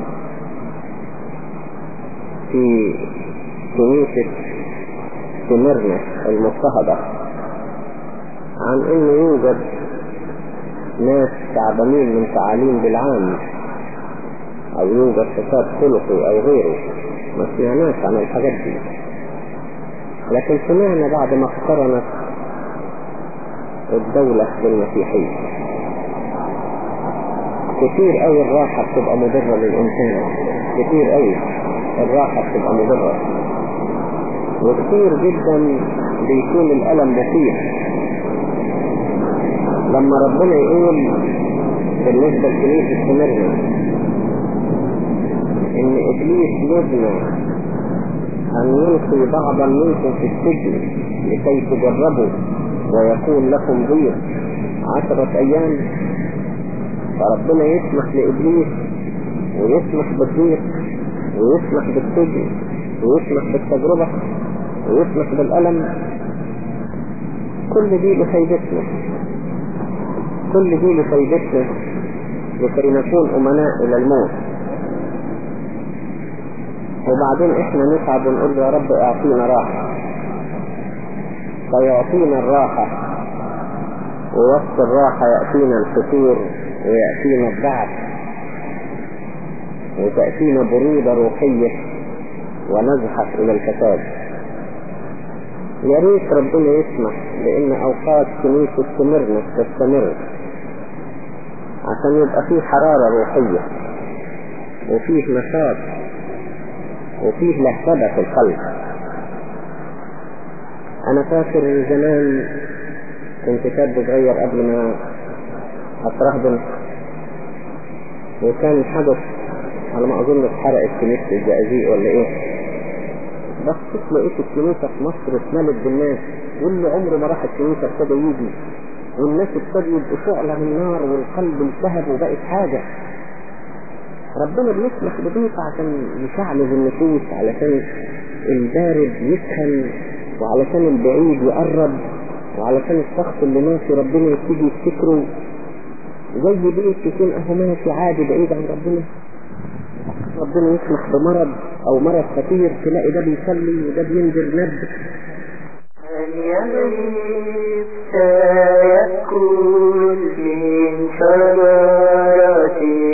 B: في كنيسة سمرنا المضطهدة عن انه يوجد ناس تعبانين من تعاليم بالعام او يوجد فساد خلقي او غيره ما سمعناش عن الحاجات دي لكن سمعنا بعد ما اقترنت الدولة بالمسيحية كتير قوي الراحة بتبقى مضرة للإنسان كتير قوي الراحة بتبقى مضرة وكتير جدا بيكون الألم بسيط لما ربنا يقول بالنسبة لكنيسة سمرنا إن إبليس يبنى أن يلقي بعضا منكم في السجن لكي تجربوا ويكون لكم ضيق عشرة أيام فربنا يسمح لإبليس ويسمح بالضيق ويسمح بالسجن ويسمح بالتجربة ويسمح بالألم كل دي لفايدتنا كل دي لفايدتنا لكي نكون أمناء إلى الموت وبعدين احنا نتعب ونقول يا رب اعطينا راحة فيعطينا الراحة ووسط الراحة يأتينا الفتور ويأتينا الضعف وتأتينا برودة روحية ونزحف إلى الفساد يا ريت ربنا يسمح بأن أوقات كنيسة سمرنا تستمر عشان يبقى فيه حرارة روحية وفيه نشاط وفيه لهفبة في القلب أنا فاكر زمان كنت شاب صغير قبل ما أترهبن وكان حدث على ما أظن اتحرقت كنيسة الزقازيق ولا إيه بس لقيت الكنيسة في مصر اتملت بالناس واللي عمره ما راح الكنيسة ابتدى يجي والناس ابتدوا يبقوا شعلة من نار والقلب التهب وبقت حاجة ربنا بيسمح بضيقة عشان يشعلب النفوس علشان البارد يسخن وعلشان البعيد يقرب وعلشان الشخص اللي ماشي ربنا يبتدي يفتكره زي بيت يكون اهو ماشي عادي بعيد عن ربنا ربنا يسمح بمرض او مرض خطير تلاقي ده بيصلي وده بينزل نب
A: اليمين سيكون من شراب